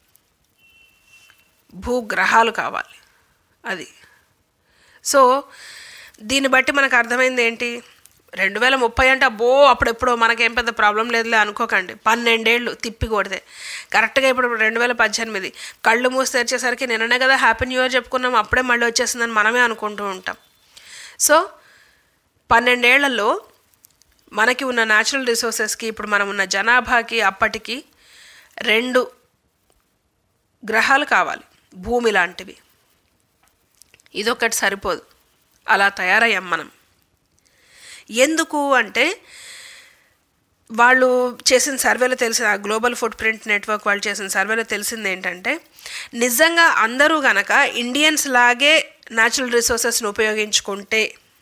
భూగ్రహాలు కావాలి అది సో దీన్ని బట్టి మనకు అర్థమైంది ఏంటి రెండు వేల ముప్పై అంటే అబ్బో అప్పుడెప్పుడో మనకేం పెద్ద ప్రాబ్లం లేదులే అనుకోకండి పన్నెండేళ్ళు తిప్పి కొడితే కరెక్ట్గా ఇప్పుడు రెండు వేల పద్దెనిమిది కళ్ళు మూసి తెరిచేసరికి నిన్ననే కదా హ్యాపీ న్యూ ఇయర్ చెప్పుకున్నాం అప్పుడే మళ్ళీ వచ్చేసిందని మనమే అనుకుంటూ ఉంటాం సో పన్నెండేళ్లలో మనకి ఉన్న న్యాచురల్ రిసోర్సెస్కి ఇప్పుడు మనం ఉన్న జనాభాకి అప్పటికి రెండు గ్రహాలు కావాలి భూమి లాంటివి ఇదొకటి సరిపోదు అలా తయారయ్యాం మనం ఎందుకు అంటే వాళ్ళు చేసిన సర్వేలో తెలిసిన ఆ గ్లోబల్ ఫుట్ ప్రింట్ నెట్వర్క్ వాళ్ళు చేసిన సర్వేలో తెలిసింది ఏంటంటే నిజంగా అందరూ గనక ఇండియన్స్ లాగే న్యాచురల్ రిసోర్సెస్ని ఉపయోగించుకుంటే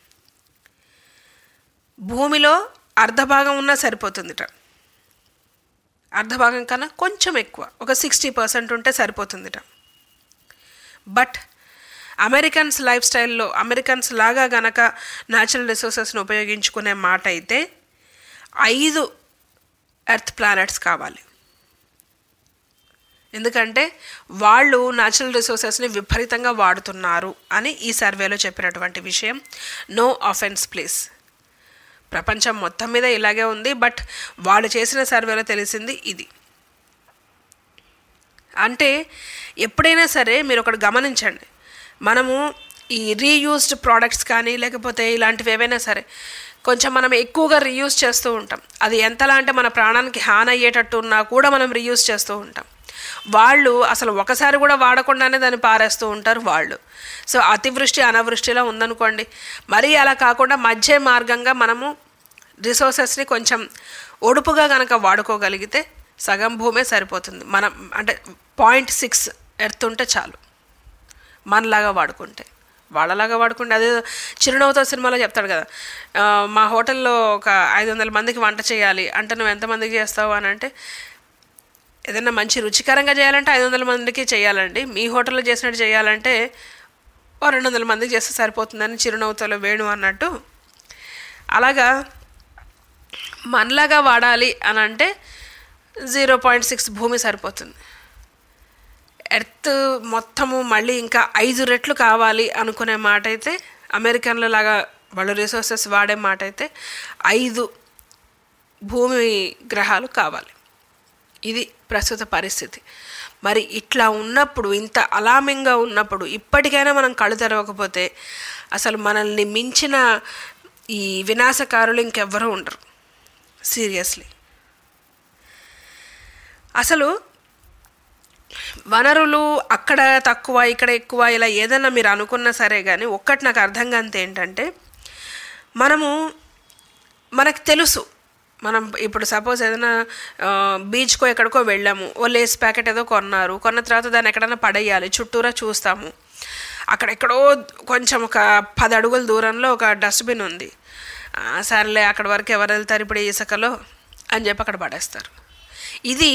భూమిలో అర్ధభాగం ఉన్నా సరిపోతుందిట అర్ధభాగం కన్నా కొంచెం ఎక్కువ ఒక సిక్స్టీ పర్సెంట్ ఉంటే సరిపోతుందిట బట్ అమెరికన్స్ లైఫ్ స్టైల్లో అమెరికన్స్ లాగా గనక న్యాచురల్ రిసోర్సెస్ని ఉపయోగించుకునే మాట అయితే ఐదు ఎర్త్ ప్లానెట్స్ కావాలి ఎందుకంటే వాళ్ళు న్యాచురల్ రిసోర్సెస్ని విపరీతంగా వాడుతున్నారు అని ఈ సర్వేలో చెప్పినటువంటి విషయం నో ఆఫెన్స్ ప్లేస్ ప్రపంచం మొత్తం మీద ఇలాగే ఉంది బట్ వాళ్ళు చేసిన సర్వేలో తెలిసింది ఇది అంటే ఎప్పుడైనా సరే మీరు ఒకటి గమనించండి మనము ఈ రీయూస్డ్ ప్రోడక్ట్స్ కానీ లేకపోతే ఇలాంటివి ఏవైనా సరే కొంచెం మనం ఎక్కువగా రీయూజ్ చేస్తూ ఉంటాం అది ఎంతలా అంటే మన ప్రాణానికి హాని అయ్యేటట్టు ఉన్నా కూడా మనం రీయూజ్ చేస్తూ ఉంటాం వాళ్ళు అసలు ఒకసారి కూడా వాడకుండానే దాన్ని పారేస్తూ ఉంటారు వాళ్ళు సో అతివృష్టి అనావృష్టిలా ఉందనుకోండి మరీ అలా కాకుండా మధ్య మార్గంగా మనము రిసోర్సెస్ని కొంచెం ఒడుపుగా కనుక వాడుకోగలిగితే సగం భూమే సరిపోతుంది మనం అంటే పాయింట్ సిక్స్ ఎర్త్ ఉంటే చాలు మనలాగా వాడుకుంటే వాళ్ళలాగా వాడుకుంటే అదే చిరునవ్వుతో సినిమాలో చెప్తాడు కదా ఆ, మా హోటల్లో ఒక ఐదు వందల మందికి వంట చేయాలి అంటే నువ్వు ఎంతమందికి చేస్తావు అని అంటే ఏదైనా మంచి రుచికరంగా చేయాలంటే ఐదు వందల మందికి చేయాలండి మీ హోటల్లో చేసినట్టు చేయాలంటే ఓ రెండు వందల మందికి చేస్తే సరిపోతుందని చిరునవ్వుతో వేణు అన్నట్టు అలాగా మనలాగా వాడాలి అని అంటే జీరో పాయింట్ సిక్స్ భూమి సరిపోతుంది ఎర్త్ మొత్తము మళ్ళీ ఇంకా ఐదు రెట్లు కావాలి అనుకునే మాట అయితే అమెరికన్ల లాగా వాళ్ళు రిసోర్సెస్ వాడే మాట అయితే ఐదు భూమి గ్రహాలు కావాలి ఇది ప్రస్తుత పరిస్థితి మరి ఇట్లా ఉన్నప్పుడు ఇంత అలామింగ్గా ఉన్నప్పుడు ఇప్పటికైనా మనం కళ్ళు తెరవకపోతే అసలు మనల్ని మించిన ఈ వినాశకారులు ఇంకెవ్వరూ ఉండరు సీరియస్లీ అసలు వనరులు అక్కడ తక్కువ ఇక్కడ ఎక్కువ ఇలా ఏదైనా మీరు అనుకున్నా సరే కానీ ఒక్కటి నాకు అర్థం కాంతి ఏంటంటే మనము మనకు తెలుసు మనం ఇప్పుడు సపోజ్ ఏదైనా ఆ, బీచ్కో ఎక్కడికో వెళ్ళాము ఓ లేస్ ప్యాకెట్ ఏదో కొన్నారు కొన్న తర్వాత దాన్ని ఎక్కడైనా పడేయాలి చుట్టూరా చూస్తాము అక్కడెక్కడో కొంచెం ఒక పది అడుగుల దూరంలో ఒక డస్ట్బిన్ ఉంది ఆ, సర్లే అక్కడ వరకు ఎవరు వెళ్తారు ఇప్పుడు ఈ ఇసుకలో అని చెప్పి అక్కడ పడేస్తారు ఇది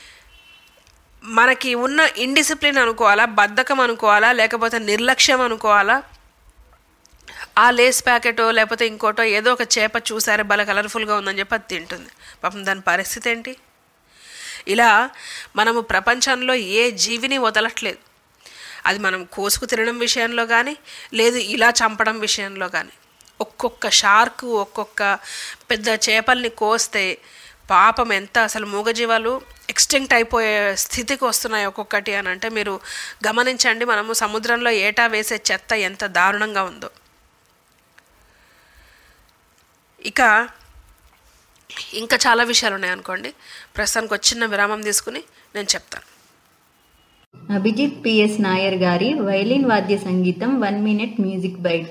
మనకి ఉన్న ఇండిసిప్లిన్ అనుకోవాలా బద్ధకం అనుకోవాలా లేకపోతే నిర్లక్ష్యం అనుకోవాలా ఆ లేస్ ప్యాకెటో లేకపోతే ఇంకోటో ఏదో ఒక చేప చూసారే భలే కలర్ఫుల్గా ఉందని చెప్పి అది తింటుంది పాపం దాని పరిస్థితి ఏంటి ఇలా మనము ప్రపంచంలో ఏ జీవిని వదలట్లేదు అది మనం కోసుకు తినడం విషయంలో కానీ లేదు ఇలా చంపడం విషయంలో కానీ ఒక్కొక్క షార్క్ ఒక్కొక్క పెద్ద చేపల్ని కోస్తే పాపం ఎంత అసలు మూగజీవాలు ఎక్స్టింక్ట్ అయిపోయే స్థితికి వస్తున్నాయి ఒక్కొక్కటి అని అంటే మీరు గమనించండి మనము సముద్రంలో ఏటా వేసే చెత్త ఎంత దారుణంగా ఉందో ఇక ఇంకా చాలా విషయాలు ఉన్నాయి అనుకోండి ప్రస్తుతానికి ఒక చిన్న విరామం తీసుకుని నేను చెప్తాను అభిజిత్ పిఎస్ నాయర్ గారి వైలిన్ వాద్య సంగీతం వన్ మినిట్ మ్యూజిక్ బైట్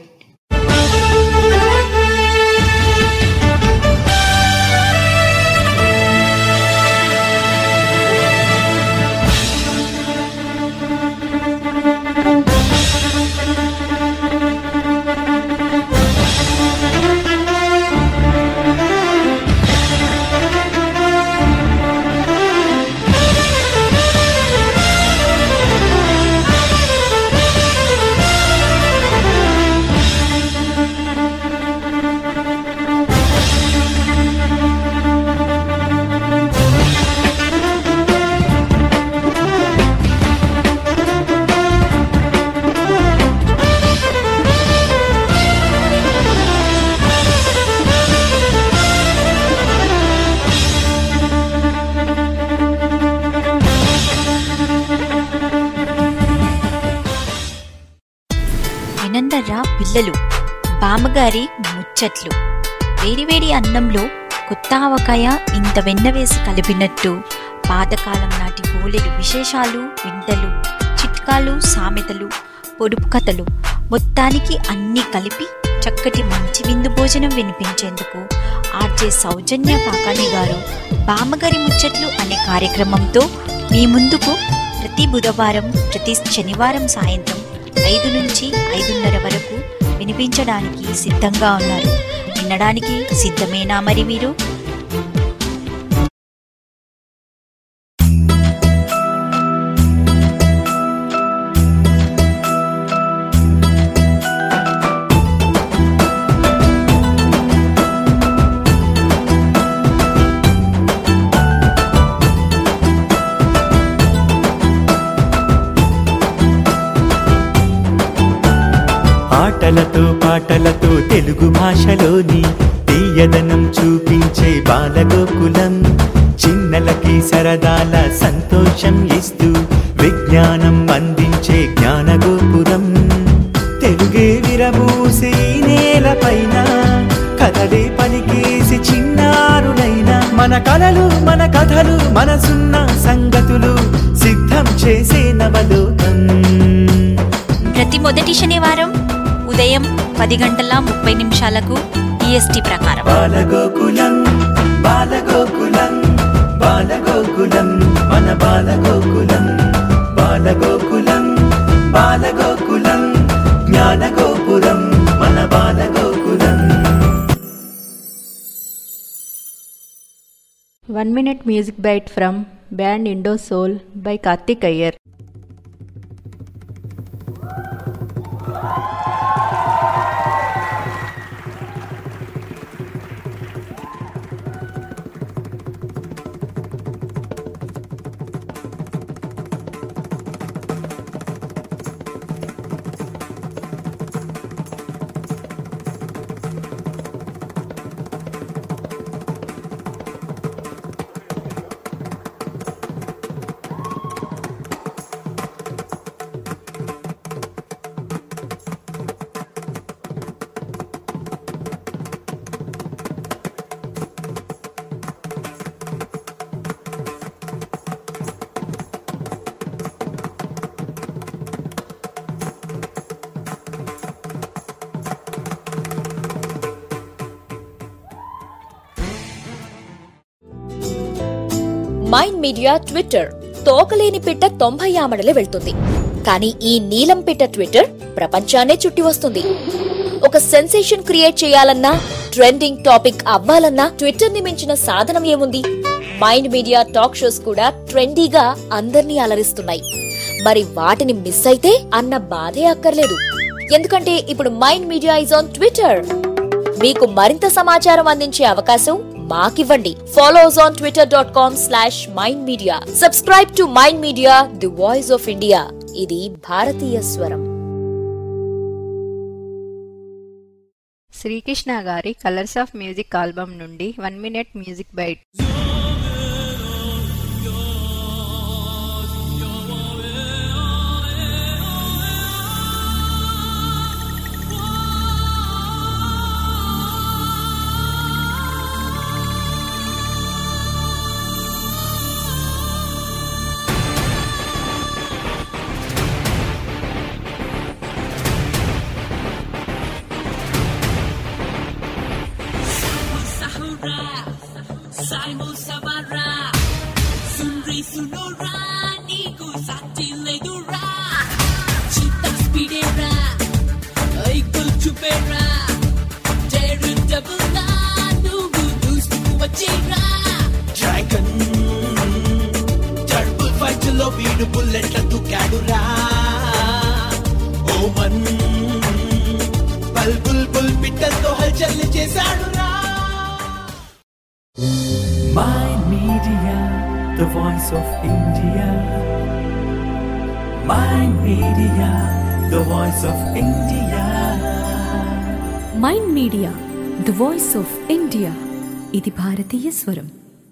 వినందర్రా పిల్లలు బామ్మగారి ముచ్చట్లు వేడివేడి అన్నంలో కొత్త ఆవకాయ ఇంత వెన్న వేసి కలిపినట్టు పాతకాలం నాటి బోలెడు విశేషాలు వింతలు చిట్కాలు సామెతలు పొడుపు కథలు మొత్తానికి అన్నీ కలిపి చక్కటి మంచి విందు భోజనం వినిపించేందుకు ఆర్జే సౌజన్య కాకాణి గారు బామ్మగారి ముచ్చట్లు అనే కార్యక్రమంతో మీ ముందుకు ప్రతి బుధవారం ప్రతి శనివారం సాయంత్రం ఐదు నుంచి ఐదున్నర వరకు వినిపించడానికి సిద్ధంగా ఉన్నారు వినడానికి సిద్ధమేనా మరి మీరు ఆటలతో పాటలతో తెలుగు భాషలోని తీయదనం చూపించే బాలగోకులం చిన్నలకి సరదాల సంతోషం ఇస్తూ విజ్ఞానం అందించే జ్ఞానగోపురం తెలుగే విరబూసే ఈ నేలపైన కథలే పలికేసి చిన్నారులైన మన కలలు మన కథలు మనసున్న సంగతులు సిద్ధం చేసే నవలోకం ప్రతి మొదటి శనివారం ఉదయం పది గంటల ముప్పై నిమిషాలకు ఈఎస్టీ ప్రకారం బాలగోకులం బాలగోకులం బాలగోకులం మన బాలగోకులం బాలగోకులం బాలగోకులం జ్ఞానగోపురం మన Balagokulam one minute music bite from band Indo Soul by Karthik Iyer Mind Media Twitter తోకలేని పిట్ట తొంభై ఆమడలు వెళ్తుంది కానీ ఈ నీలం పిట్ట ట్విట్టర్ ప్రపంచాన్నే చుట్టి వస్తుంది ఒక సెన్సేషన్ క్రియేట్ చేయాలన్నా ట్రెండింగ్ టాపిక్ అవ్వాలన్నా ట్విట్టర్ ని మించిన సాధనం ఏముంది మైండ్ మీడియా టాక్ షోస్ కూడా ట్రెండీగా అందర్నీ అలరిస్తున్నాయి మరి వాటిని మిస్ అయితే అన్న బాధే అక్కర్లేదు ఎందుకంటే ఇప్పుడు Mind Media is on Twitter మీకు మరింత సమాచారం అందించే అవకాశం మాకివ్వండి follow us on Twitter dot com slash Mind Media subscribe to Mind Media the voice of India ఇది భారతీయ స్వరం శ్రీకృష్ణ గారి కలర్స్ ఆఫ్ మ్యూజిక్ ఆల్బమ్ నుండి one minute music bite Simon Savara, Sunri Sunora, Niku Satiledura, Chita Spidera, Aikul Chupera, Daru Dabula, Nugu Dustu Wachira, dragon టర్బుల్ fight లో వీడు బుల్లెట్ల దుకాడురా ఓమన్ బల్ bull బుల్ పిట్టలతో హల్చల్ చేశాడురా Mind Media, the voice of India. Mind Media, the voice of India. Mind Media the voice of India ఇది భారతీయ స్వరం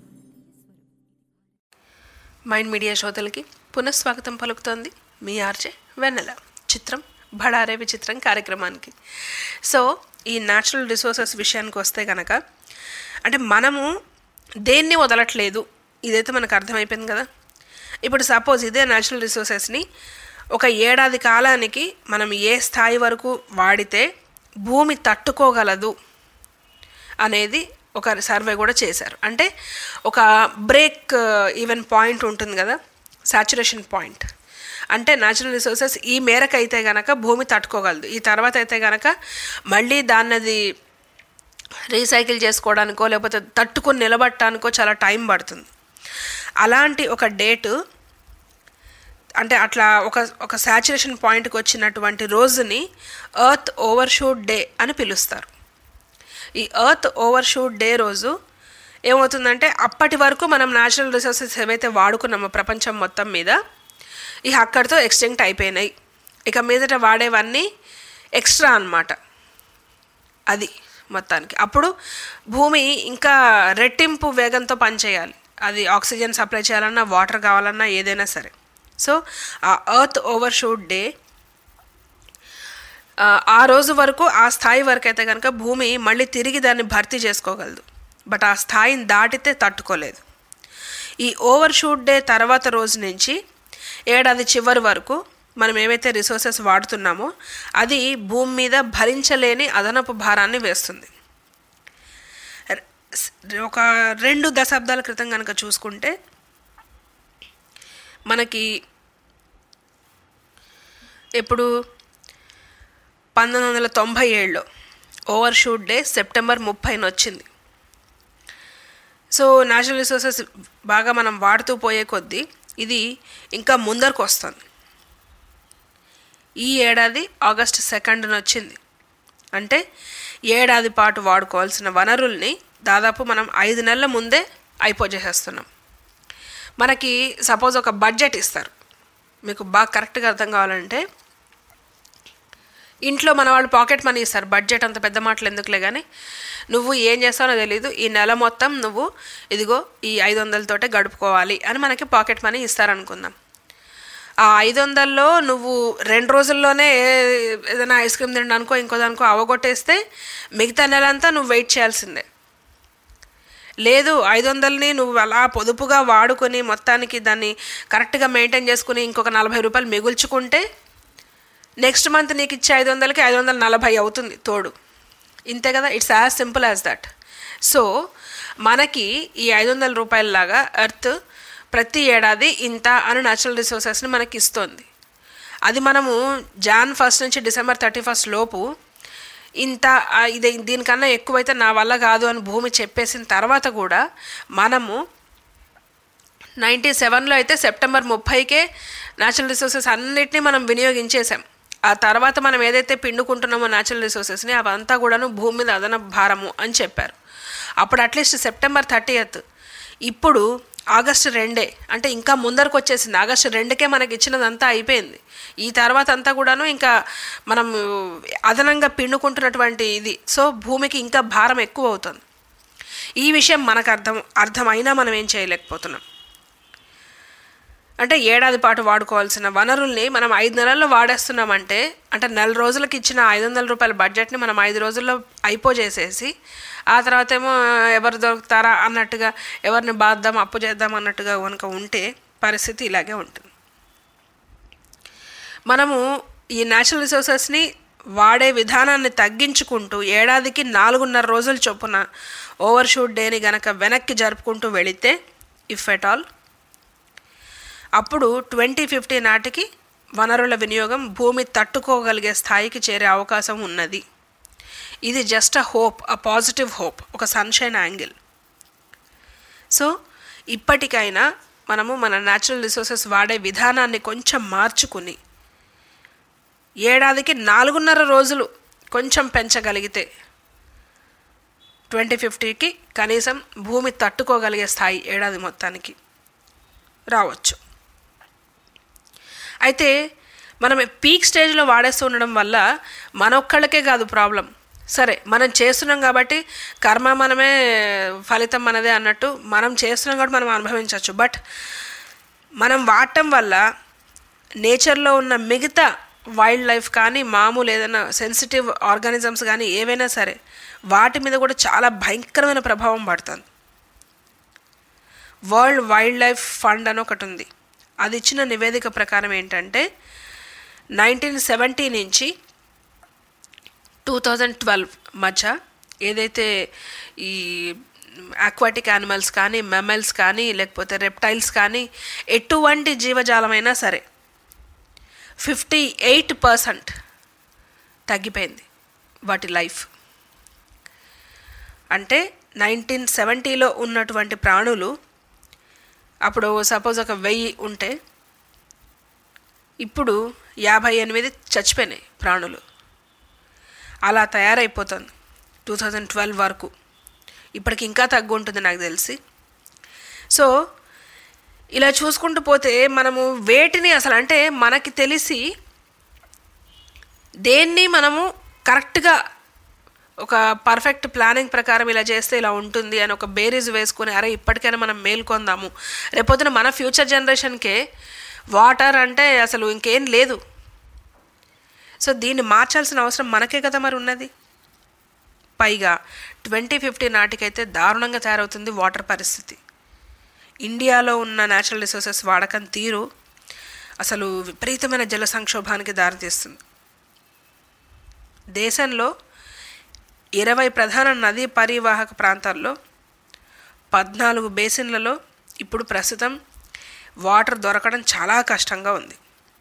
మైండ్ మీడియా శ్రోతలకి పునఃస్వాగతం పలుకుతోంది మీ ఆర్జే వెన్నెల చిత్రం బడారే విచిత్రం కార్యక్రమానికి సో ఈ న్యాచురల్ రిసోర్సెస్ విషయానికి వస్తే కనుక అంటే మనము దేన్ని వదలట్లేదు ఇదైతే మనకు అర్థమైపోయింది కదా ఇప్పుడు సపోజ్ ఇదే న్యాచురల్ రిసోర్సెస్ని ఒక ఏడాది కాలానికి మనం ఏ స్థాయి వరకు వాడితే భూమి తట్టుకోగలదు అనేది ఒక సర్వే కూడా చేశారు అంటే ఒక బ్రేక్ ఈవెన్ పాయింట్ ఉంటుంది కదా సాచురేషన్ పాయింట్ అంటే న్యాచురల్ రిసోర్సెస్ ఈ మేరకు అయితే గనక భూమి తట్టుకోగలదు ఈ తర్వాత అయితే గనక మళ్ళీ దాన్ని అది రీసైకిల్ చేసుకోవడానికో లేకపోతే తట్టుకొని నిలబడటానికో చాలా టైం పడుతుంది అలాంటి ఒక డేటు అంటే అట్లా ఒక ఒక సాచురేషన్ పాయింట్కి వచ్చినటువంటి రోజుని ఎర్త్ ఓవర్షూట్ డే అని పిలుస్తారు ఈ ఎర్త్ ఓవర్షూట్ డే రోజు ఏమవుతుందంటే అప్పటి వరకు మనం న్యాచురల్ రిసోర్సెస్ ఏవైతే వాడుకున్నామో ప్రపంచం మొత్తం మీద ఇక అక్కడితో ఎక్స్టెంక్ట్ అయిపోయినాయి ఇక మీదట వాడేవన్నీ ఎక్స్ట్రా అన్నమాట అది మొత్తానికి అప్పుడు భూమి ఇంకా రెట్టింపు వేగంతో పనిచేయాలి అది ఆక్సిజన్ సప్లై చేయాలన్నా వాటర్ కావాలన్నా ఏదైనా సరే సో ఆ ఎర్త్ ఓవర్షూట్ డే ఆ, ఆ రోజు వరకు ఆ స్థాయి వరకు అయితే కనుక భూమి మళ్ళీ తిరిగి దాన్ని భర్తీ చేసుకోగలదు బట్ ఆ స్థాయిని దాటితే తట్టుకోలేదు ఈ ఓవర్ షూట్ డే తర్వాత రోజు నుంచి ఏడాది చివరి వరకు మనం ఏవైతే రిసోర్సెస్ వాడుతున్నామో అది భూమి మీద భరించలేని అదనపు భారాన్ని వేస్తుంది ర- స్- ఒక రెండు దశాబ్దాల క్రితం కనుక చూసుకుంటే మనకి ఇప్పుడు పంతొమ్మిది వందల తొంభై ఏడులో ఓవర్ షూట్ డే సెప్టెంబర్ ముప్పైన వచ్చింది సో న్యాచురల్ రిసోర్సెస్ బాగా మనం వాడుతూ పోయే కొద్దీ ఇది ఇంకా ముందరకు వస్తుంది ఈ ఏడాది ఆగస్ట్ సెకండ్న వచ్చింది అంటే ఏడాది పాటు వాడుకోవాల్సిన వనరుల్ని దాదాపు మనం ఐదు నెలల ముందే అయిపోజేసేస్తున్నాం మనకి సపోజ్ ఒక బడ్జెట్ ఇస్తారు మీకు బాగా కరెక్ట్గా అర్థం కావాలంటే ఇంట్లో మన వాళ్ళు పాకెట్ మనీ ఇస్తారు బడ్జెట్ అంత పెద్ద మాటలు ఎందుకులే కానీ నువ్వు ఏం చేస్తావో తెలియదు ఈ నెల మొత్తం నువ్వు ఇదిగో ఈ ఐదు వందలతోటే గడుపుకోవాలి అని మనకి పాకెట్ మనీ ఇస్తారనుకుందాం ఆ ఐదు వందల్లో నువ్వు రెండు రోజుల్లోనే ఏ- ఏదైనా ఐస్ క్రీమ్ తినడానికో ఇంకో దానికో అవగొట్టేస్తే మిగతా నెల అంతా నువ్వు వెయిట్ చేయాల్సిందే లేదు ఐదు వందలని నువ్వు అలా పొదుపుగా వాడుకొని మొత్తానికి దాన్ని కరెక్ట్గా మెయింటైన్ చేసుకుని ఇంకొక నలభై రూపాయలు మిగుల్చుకుంటే నెక్స్ట్ మంత్ నీకు ఇచ్చే ఐదు వందలకి ఐదు వందల నలభై అవుతుంది తోడు ఇంతే కదా it's as simple as that so మనకి ఈ ఐదు వందల రూపాయలలాగా ఎర్త్ ప్రతి ఏడాది ఇంత అని న్యాచురల్ రిసోర్సెస్ని మనకి ఇస్తుంది అది మనము జాన్ ఫస్ట్ నుంచి డిసెంబర్ థర్టీ ఫస్ట్ లోపు ఇంత ఆ, ఇది దీనికన్నా ఎక్కువైతే నా వల్ల కాదు అని భూమి చెప్పేసిన తర్వాత కూడా మనము నైంటీ సెవెన్లో అయితే సెప్టెంబర్ ముప్పైకే న్యాచురల్ రిసోర్సెస్ అన్నిటినీ మనం వినియోగించేసాం ఆ తర్వాత మనం ఏదైతే పిండుకుంటున్నామో న్యాచురల్ రిసోర్సెస్ని అవంతా కూడాను భూమి మీద అదనపు భారము అని చెప్పారు అప్పుడు అట్లీస్ట్ సెప్టెంబర్ థర్టీయత్ ఇప్పుడు ఆగస్టు రెండే అంటే ఇంకా ముందరకు వచ్చేసింది ఆగస్టు రెండుకే మనకి ఇచ్చినదంతా అయిపోయింది ఈ తర్వాత అంతా కూడాను ఇంకా మనం అదనంగా పిండుకుంటున్నటువంటి ఇది సో భూమికి ఇంకా భారం ఎక్కువ అవుతుంది ఈ విషయం మనకు అర్థం అర్థమైనా మనం ఏం చేయలేకపోతున్నాం అంటే ఏడాది పాటు వాడుకోవాల్సిన వనరుల్ని మనం ఐదు నెలల్లో వాడేస్తున్నామంటే అంటే నెల రోజులకి ఇచ్చిన ఐదు వందల రూపాయల బడ్జెట్ని మనం ఐదు రోజుల్లో అయిపోజేసేసి ఆ తర్వాత ఏమో ఎవరు దొరుకుతారా అన్నట్టుగా ఎవరిని బాద్దాం అప్పు చేద్దాం అన్నట్టుగా కనుక ఉంటే పరిస్థితి ఇలాగే ఉంటుంది మనము ఈ న్యాచురల్ రిసోర్సెస్ని వాడే విధానాన్ని తగ్గించుకుంటూ ఏడాదికి నాలుగున్నర రోజుల చొప్పున ఓవర్ షూట్ డేని గనక వెనక్కి జరుపుకుంటూ వెళితే ఇఫ్ ఎట్ ఆల్ అప్పుడు ట్వంటీ ఫిఫ్టీ నాటికి వనరుల వినియోగం భూమి తట్టుకోగలిగే స్థాయికి చేరే అవకాశం ఉన్నది ఇది just uh hope uh positive hope ఒక సన్షైన్ యాంగిల్ సో ఇప్పటికైనా మనము మన న్యాచురల్ రిసోర్సెస్ వాడే విధానాన్ని కొంచెం మార్చుకుని ఏడాదికి నాలుగున్నర రోజులు కొంచెం పెంచగలిగితే ట్వంటీ ఫిఫ్టీకి కనీసం భూమి తట్టుకోగలిగే స్థాయి ఏడాది మొత్తానికి రావచ్చు అయితే మనం పీక్ స్టేజ్లో వాడేస్తూ ఉండడం వల్ల మనొక్కళ్ళకే కాదు ప్రాబ్లం సరే మనం చేస్తున్నాం కాబట్టి కర్మ మనమే ఫలితం మనదే అన్నట్టు మనం చేస్తున్నాం కాబట్టి మనం అనుభవించవచ్చు బట్ మనం వాడటం వల్ల నేచర్లో ఉన్న మిగతా వైల్డ్ లైఫ్ కానీ మామూలు ఏదైనా సెన్సిటివ్ ఆర్గానిజమ్స్ కానీ ఏవైనా సరే వాటి మీద కూడా చాలా భయంకరమైన ప్రభావం పడుతుంది వరల్డ్ వైల్డ్ లైఫ్ ఫండ్ అని ఒకటి ఉంది అది ఇచ్చిన నివేదిక ప్రకారం ఏంటంటే నైన్టీన్ సెవెంటీ నుంచి టూ థౌజండ్ ట్వెల్వ్ మధ్య ఏదైతే ఈ ఆక్వాటిక్ యానిమల్స్ కానీ మెమల్స్ కానీ లేకపోతే రెప్టైల్స్ కానీ ఎటువంటి జీవజాలమైనా సరే ఫిఫ్టీ ఎయిట్ పర్సెంట్ తగ్గిపోయింది వాటి లైఫ్ అంటే నైన్టీన్ సెవెంటీలో ఉన్నటువంటి ప్రాణులు అప్పుడు సపోజ్ ఒక వెయ్యి ఉంటే ఇప్పుడు యాభై ఎనిమిది చచ్చిపోయినాయి ప్రాణులు అలా తయారైపోతుంది టూ థౌజండ్ ట్వెల్వ్ వరకు ఇప్పటికి ఇంకా తగ్గు ఉంటుంది నాకు తెలిసి సో ఇలా చూసుకుంటూ పోతే మనము వేటిని అసలు అంటే మనకి తెలిసి దేన్ని మనము కరెక్ట్గా ఒక పర్ఫెక్ట్ ప్లానింగ్ ప్రకారం ఇలా చేస్తే ఇలా ఉంటుంది అని ఒక బేరీజ్ వేసుకొని అరే ఇప్పటికైనా మనం మేల్కొందాము రేపొద్దున మన ఫ్యూచర్ జనరేషన్కే వాటర్ అంటే అసలు ఇంకేం లేదు సో దీన్ని మార్చాల్సిన అవసరం మనకే కదా మరి ఉన్నది పైగా ట్వంటీ ఫిఫ్టీ నాటికైతే దారుణంగా తయారవుతుంది వాటర్ పరిస్థితి ఇండియాలో ఉన్న న్యాచురల్ రిసోర్సెస్ వాడకం తీరు అసలు విపరీతమైన జల సంక్షోభానికి దారితీస్తుంది దేశంలో ఇరవై ప్రధాన నదీ పరివాహక ప్రాంతాల్లో పద్నాలుగు బేసిన్లలో ఇప్పుడు ప్రస్తుతం వాటర్ దొరకడం చాలా కష్టంగా ఉంది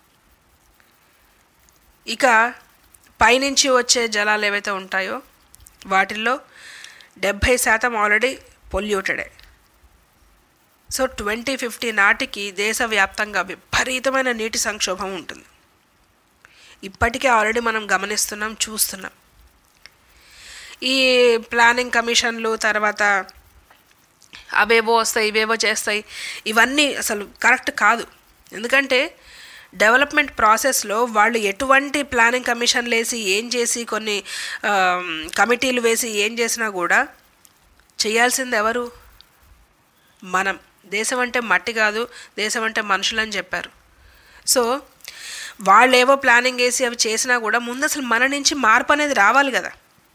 ఇక పైనుంచి వచ్చే జలాలు ఏవైతే ఉంటాయో వాటిల్లో డెబ్భై శాతం ఆల్రెడీ పొల్యూటెడే సో ట్వంటీ ఫిఫ్టీ నాటికి దేశవ్యాప్తంగా విపరీతమైన నీటి సంక్షోభం ఉంటుంది ఇప్పటికే ఆల్రెడీ మనం గమనిస్తున్నాం చూస్తున్నాం ఈ ప్లానింగ్ కమిషన్లు తర్వాత అవేవో వస్తాయి ఇవేవో చేస్తాయి ఇవన్నీ అసలు కరెక్ట్ కాదు ఎందుకంటే డెవలప్మెంట్ ప్రాసెస్లో వాళ్ళు ఎటువంటి ప్లానింగ్ కమిషన్లు వేసి ఏం చేసి కొన్ని కమిటీలు వేసి ఏం చేసినా కూడా చేయాల్సింది ఎవరు మనం దేశం అంటే మట్టి కాదు దేశం అంటే మనుషులని చెప్పారు సో వాళ్ళు ఏవో ప్లానింగ్ వేసి అవి చేసినా కూడా ముందు అసలు మన నుంచి మార్పు అనేది రావాలి కదా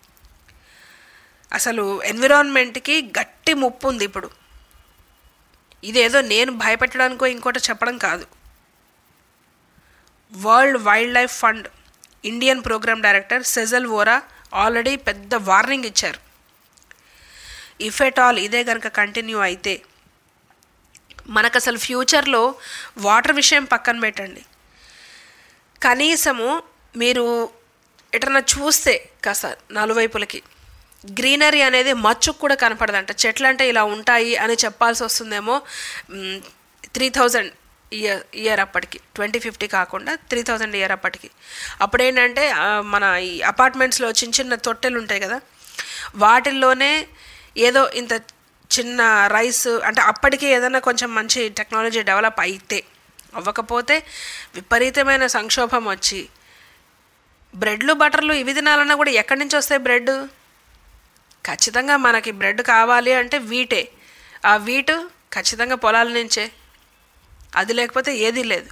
అసలు ఎన్విరాన్మెంట్కి గట్టి ముప్పు ఉంది ఇప్పుడు ఇదేదో నేను భయపెట్టడానికో ఇంకోటి చెప్పడం కాదు World Wildlife Fund Indian programme director Sejal Vora already పెద్ద వార్నింగ్ ఇచ్చారు ఇఫ్ ఎట్ ఆల్ ఇదే కనుక కంటిన్యూ అయితే మనకు అసలు ఫ్యూచర్లో వాటర్ విషయం పక్కన పెట్టండి కనీసము మీరు ఎటన్నా చూస్తే కాస్త నలువైపులకి గ్రీనరీ అనేది మచ్చుకు కూడా కనపడదంట చెట్లు అంటే ఇలా ఉంటాయి అని చెప్పాల్సి వస్తుందేమో త్రీ థౌజండ్ ఇయర్ ఇయర్ అప్పటికి ట్వంటీ ఫిఫ్టీ కాకుండా త్రీ థౌజండ్ ఇయర్ అప్పటికి అప్పుడేంటంటే ఆ, మన ఈ అపార్ట్మెంట్స్లో చిన్న చిన్న తొట్టెలు ఉంటాయి కదా వాటిల్లోనే ఏదో ఇంత చిన్న రైస్ అంటే అప్పటికి ఏదైనా కొంచెం మంచి టెక్నాలజీ డెవలప్ అయితే అవ్వకపోతే విపరీతమైన సంక్షోభం వచ్చి బ్రెడ్లు బటర్లు ఇవి తినాలన్నా కూడా ఎక్కడి నుంచి వస్తాయి బ్రెడ్ ఖచ్చితంగా మనకి బ్రెడ్ కావాలి అంటే వీటే ఆ వీటు ఖచ్చితంగా పొలాల నుంచే అది లేకపోతే ఏదీ లేదు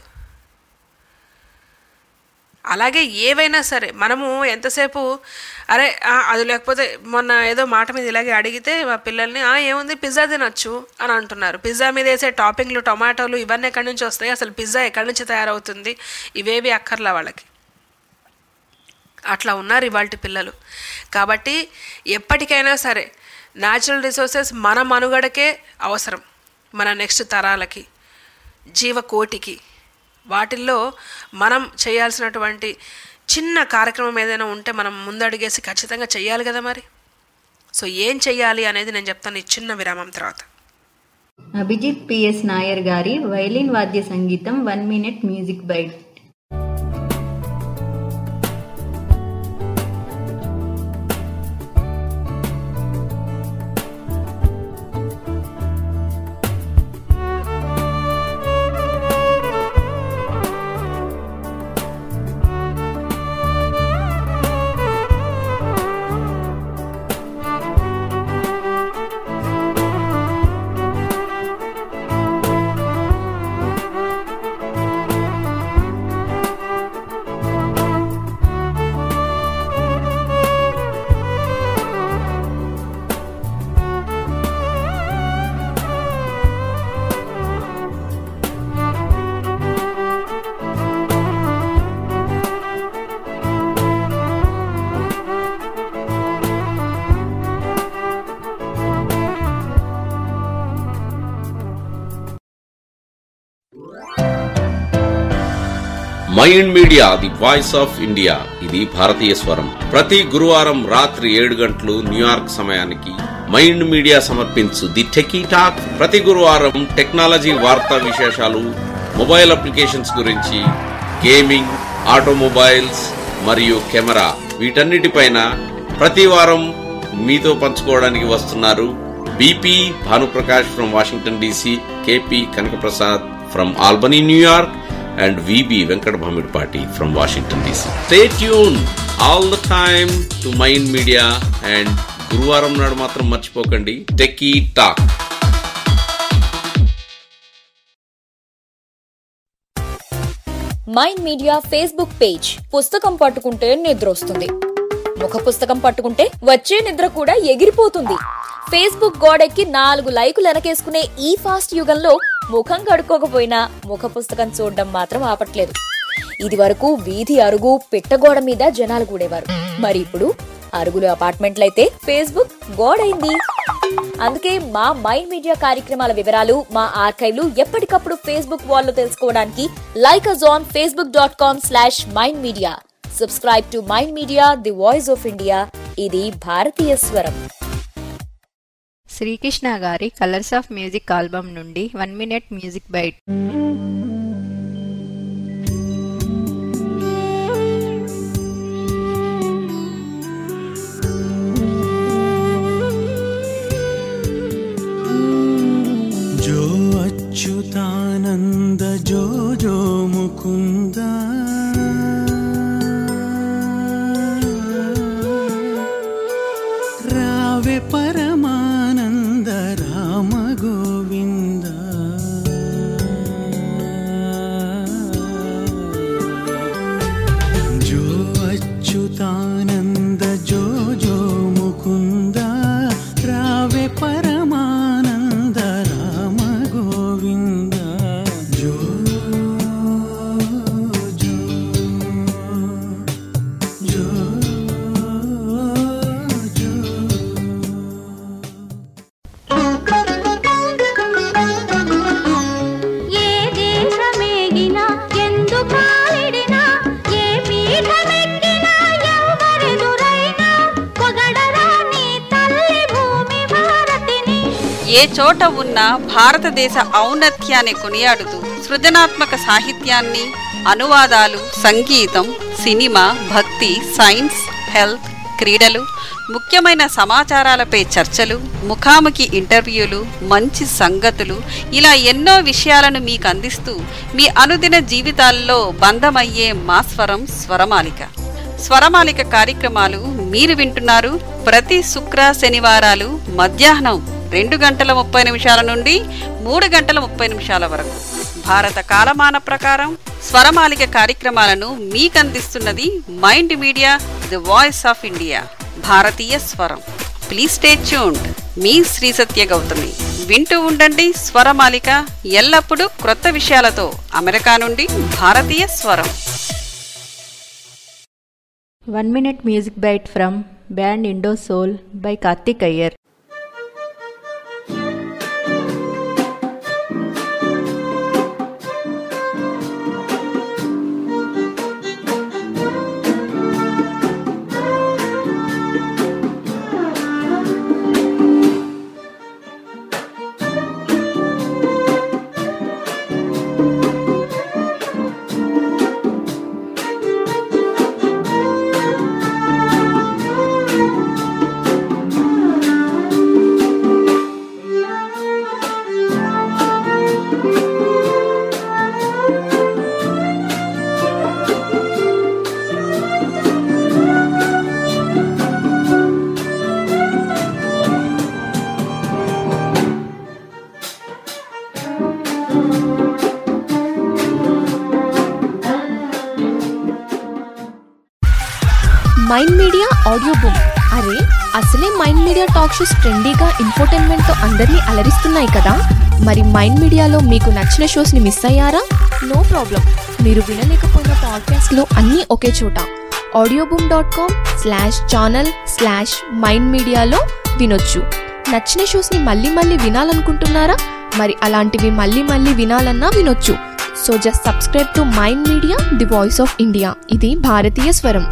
అలాగే ఏవైనా సరే మనము ఎంతసేపు అరే ఆ, అది లేకపోతే మొన్న ఏదో మాట మీద ఇలాగే అడిగితే మా పిల్లల్ని "ఆ, ఏముంది పిజ్జా తినొచ్చు అని అంటున్నారు పిజ్జా మీద వేసే టాపింగ్లు టొమాటోలు ఇవన్నీ ఎక్కడి నుంచి వస్తాయి అసలు పిజ్జా ఎక్కడి నుంచి తయారవుతుంది ఇవేవి అక్కర్లా వాళ్ళకి అట్లా ఉన్నారు ఇవాళ పిల్లలు కాబట్టి ఎప్పటికైనా సరే న్యాచురల్ రిసోర్సెస్ మన మనుగడకే అవసరం మన నెక్స్ట్ తరాలకి జీవకోటికి వాటిల్లో మనం చేయాల్సినటువంటి చిన్న కార్యక్రమం ఏదైనా ఉంటే మనం ముందడిగేసి ఖచ్చితంగా చెయ్యాలి కదా మరి సో ఏం చెయ్యాలి అనేది నేను చెప్తాను ఈ చిన్న విరామం తర్వాత అభిజిత్ పిఎస్ నాయర్ గారి వైలిన్ వాద్య సంగీతం one minute music bite Mind Media the voice of India ఇది భారతీయ స్వరం ప్రతి గురువారం రాత్రి ఏడు గంటలు న్యూయార్క్ సమయానికి మైండ్ మీడియా సమర్పించు ది టెకీ టాక్ ప్రతి గురువారం టెక్నాలజీ వార్తా విశేషాలు మొబైల్ అప్లికేషన్స్ గురించి గేమింగ్ ఆటోమొబైల్స్ మరియు కెమెరా వీటన్నిటిపైన ప్రతి వారం మీతో పంచుకోవడానికి వస్తున్నారు BP Bhanuprakash from Washington DC KP Kanakaprasad from Albany New York and VB Venkat Bhamidpati from Washington DC. Stay tuned all the time to Mind Media and గురువారం నాడు మాత్రం మర్చిపోకండి techie talk Mind Media Facebook page పుస్తకం పట్టుకుంటే నిద్ర వస్తుంది ముఖ పుస్తకం పట్టుకుంటే వచ్చే నిద్ర కూడా ఎగిరిపోతుంది ఫేస్బుక్ గోడెక్కి నాలుగు లైకులు వెనకేసుకునే ఈ ఫాస్ట్ యుగంలో ముఖం కడుక్కోకపోయినా ముఖ పుస్తకం చూడడం మాత్రం ఆపట్లేదు ఇది వరకు వీధి అరుగు పిట్టగోడ మీద జనాలు కూడేవారు మరి ఇప్పుడు అరుగులు అపార్ట్మెంట్లయితే ఫేస్బుక్ గోడైంది అందుకే మా మైండ్ మీడియా కార్యక్రమాల వివరాలు మా ఆర్కైవ్లు ఎప్పటికప్పుడు ఫేస్బుక్ వాల్లో తెలుసుకోవడానికి like us on Facebook dot com slash Mind Media subscribe to Mind Media the voice of India ఇది భారతీయ స్వరం శ్రీకృష్ణ గారి కలర్స్ ఆఫ్ మ్యూజిక్ ఆల్బమ్ నుండి వన్ మినిట్ మ్యూజిక్ బైట్ जो अच्युतानन्द जो जो मुकुन्द रावे परमानन्द राम गोविन्द ఏ చోట ఉన్నా భారతదేశ ఔన్నత్యాన్ని కొనియాడుతూ సృజనాత్మక సాహిత్యాన్ని అనువాదాలు సంగీతం సినిమా భక్తి సైన్స్ హెల్త్ క్రీడలు ముఖ్యమైన సమాచారాలపై చర్చలు ముఖాముఖి ఇంటర్వ్యూలు మంచి సంగతులు ఇలా ఎన్నో విషయాలను మీకు అందిస్తూ మీ అనుదిన జీవితాల్లో బంధమయ్యే మా స్వరం స్వరమాలిక స్వరమాలిక కార్యక్రమాలు మీరు వింటున్నారు ప్రతి శుక్ర శనివారాలు మధ్యాహ్నం రెండు గంటల ముప్పై నిమిషాల నుండి మూడు గంటల ముప్పై నిమిషాల వరకు భారత కాలమాన ప్రకారం స్వరమాలిక కార్యక్రమాలను మీకు అందిస్తున్నది Mind Media the voice of India భారతీయ స్వరం ప్లీజ్ స్టే ట్యూన్డ్ మీ శ్రీ సత్య గౌతమి వింటూ ఉండండి స్వరమాలిక ఎల్లప్పుడూ క్రొత్త విషయాలతో అమెరికా నుండి భారతీయ స్వరం one minute music bite from band Indo Soul by Karthik Iyer Mind Media audio book అరే అసలే మైండ్ మీడియా టాక్ షోస్ ట్రెండీగా ఇన్ఫోటైన్మెంట్తో అందరినీ అలరిస్తున్నాయి కదా మరి మైండ్ మీడియాలో మీకు నచ్చిన షోస్ని మిస్ అయ్యారా నో ప్రాబ్లం మీరు వినలేకపోయిన పాడ్కాస్ట్లో అన్నీ ఒకే చోట audio boom dot com slash channel slash Mind మీడియాలో వినొచ్చు నచ్చిన షోస్ని మళ్ళీ మళ్ళీ వినాలనుకుంటున్నారా మరి అలాంటివి మళ్ళీ మళ్ళీ వినాలన్నా వినొచ్చు so just subscribe to Mind Media the voice of India ఇది భారతీయ స్వరం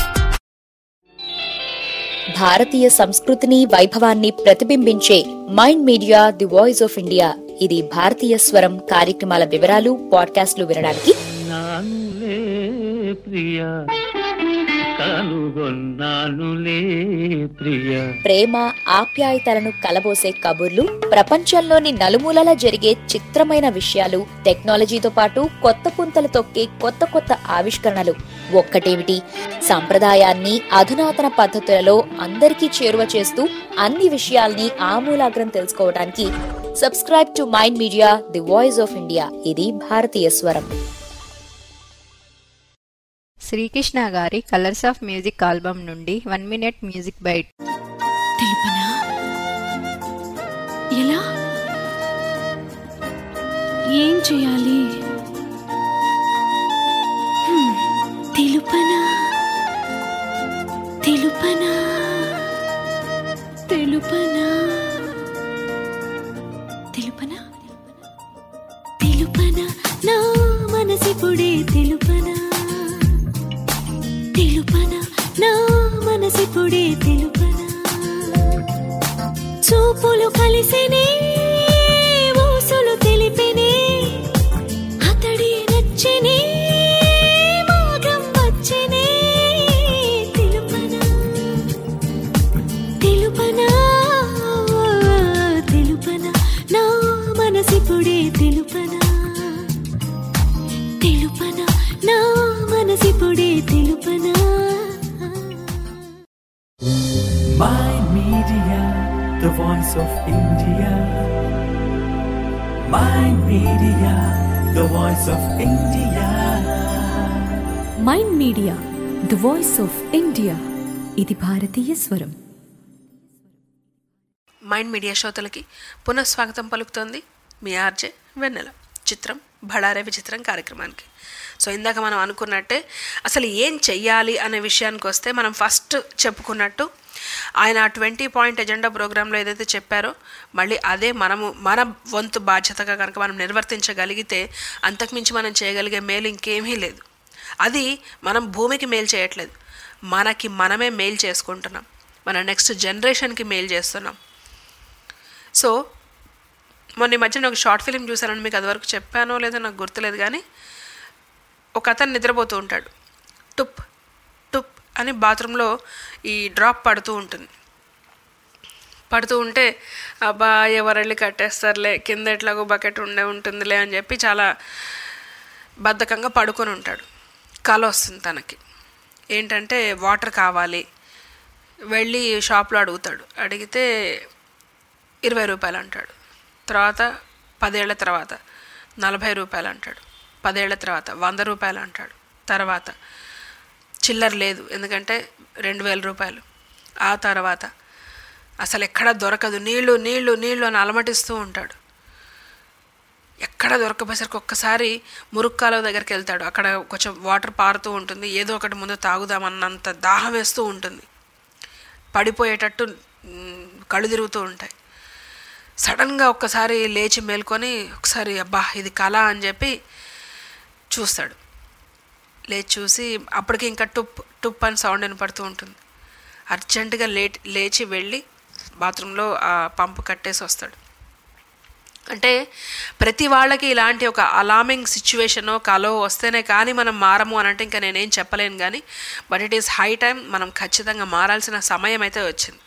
భారతీయ సంస్కృతిని వైభవాన్ని ప్రతిబింబించే Mind Media the voice of India ఇది భారతీయ స్వరం కార్యక్రమాల వివరాలు పాడ్కాస్ట్లు వినడానికి నానులే ప్రియ కనుగొన్నానులే ప్రియ ప్రేమ ఆప్యాయతలను కలబోసే కబుర్లు ప్రపంచంలోని నలుమూలలా జరిగే చిత్రమైన విషయాలు టెక్నాలజీతో పాటు కొత్త పుంతలు తొక్కే కొత్త కొత్త ఆవిష్కరణలు ఒక్కటేమిటి సంప్రదాయాన్ని అధునాతన పద్ధతులలో అందరికీ చేరువ చేస్తూ అన్ని విషయాల్ని ఆమూలాగ్రం తెలుసుకోవడానికి subscribe to Mind Media the voice of India ఇది భారతీయ స్వరం శ్రీకృష్ణ గారి కలర్స్ ఆఫ్ మ్యూజిక్ ఆల్బమ్ నుండి వన్ మినిట్ మ్యూజిక్ బైట్ తెలుపనా ఎలా ఏం చేయాలి హ్మ్, తెలుపనా తెలుపనా తెలుపనా తెలుపనా తెలుపనా నా మనసిపుడే తెలుపనా తెలుపనా నా మనసిపుడే తెలుపనా చూపులు కలిసినే ఊసులు తెలిపినే అతడి నచ్చినే మాగం వచ్చనే తెలుపనా తెలుపనా తెలుపనా నా మనసిపుడే తెలుపనా తెలుపనా నా మనసిపుడే తెలుపనా Mind Media, the voice of India. Mind Media, the voice of India. Mind Media the voice of India ఇది భారతీయ స్వరం మైండ్ మీడియా శ్రోతలకి పునఃస్వాగతం పలుకుతోంది మీ ఆర్జే వెన్నెల చిత్రం బళారే విచిత్రం కార్యక్రమానికి సో ఇందాక మనం అనుకున్నట్టే అసలు ఏం చెయ్యాలి అనే విషయానికి వస్తే మనం ఫస్ట్ చెప్పుకున్నట్టు ఆయన ట్వంటీ పాయింట్ ఎజెండా ప్రోగ్రాంలో ఏదైతే చెప్పారో మళ్ళీ అదే మనము మన వంతు బాధ్యతగా కనుక మనం నిర్వర్తించగలిగితే అంతకుమించి మనం చేయగలిగే మేలు ఇంకేమీ లేదు అది మనం భూమికి మేలు చేయట్లేదు మనకి మనమే మేలు చేసుకుంటున్నాం మన నెక్స్ట్ జనరేషన్కి మేలు చేస్తున్నాం సో మొన్న ఈ మధ్యన ఒక షార్ట్ ఫిలిం చూసానని మీకు అది వరకు చెప్పానో లేదో నాకు గుర్తులేదు కానీ ఒక అతను నిద్రపోతూ ఉంటాడు టుప్ టుప్ అని బాత్రూంలో ఈ డ్రాప్ పడుతూ ఉంటుంది పడుతూ ఉంటే అబ్బా ఎవరెళ్ళి కట్టేస్తారులే కింద ఎట్లాగో బకెట్ ఉండే ఉంటుందిలే అని చెప్పి చాలా బద్ధకంగా పడుకొని ఉంటాడు కల వస్తుంది తనకి ఏంటంటే వాటర్ కావాలి వెళ్ళి షాప్లో అడుగుతాడు అడిగితే ఇరవై రూపాయలు అంటాడు తర్వాత పదేళ్ల తర్వాత నలభై రూపాయలు అంటాడు పదేళ్ల తర్వాత వంద రూపాయలు అంటాడు తర్వాత చిల్లర లేదు ఎందుకంటే రెండు వేల రూపాయలు ఆ తర్వాత అసలు ఎక్కడ దొరకదు నీళ్లు నీళ్లు నీళ్లు అని అలమటిస్తూ ఉంటాడు ఎక్కడ దొరకపోయేసరికి ఒక్కసారి మురుక్కాల దగ్గరికి వెళ్తాడు అక్కడ కొంచెం వాటర్ పారుతూ ఉంటుంది ఏదో ఒకటి ముందు తాగుదామన్నంత దాహం వేస్తూ ఉంటుంది పడిపోయేటట్టు మ్, కళ్ళు తిరుగుతూ ఉంటాయి సడన్గా ఒక్కసారి లేచి మేల్కొని ఒకసారి అబ్బా ఇది కళ అని చెప్పి చూస్తాడు లేచి చూసి అప్పటికి ఇంకా టుప్ టుప్ అని సౌండ్ వినపడుతూ ఉంటుంది అర్జెంటుగా లే లేచి వెళ్ళి బాత్రూంలో ఆ పంపు కట్టేసి వస్తాడు అంటే ప్రతి వాళ్ళకి ఇలాంటి ఒక అలామింగ్ సిచ్యువేషనో కలో వస్తేనే కానీ మనం మారము అని అంటే ఇంకా నేనేం చెప్పలేను కానీ but it is high time మనం ఖచ్చితంగా మారాల్సిన సమయం అయితే వచ్చింది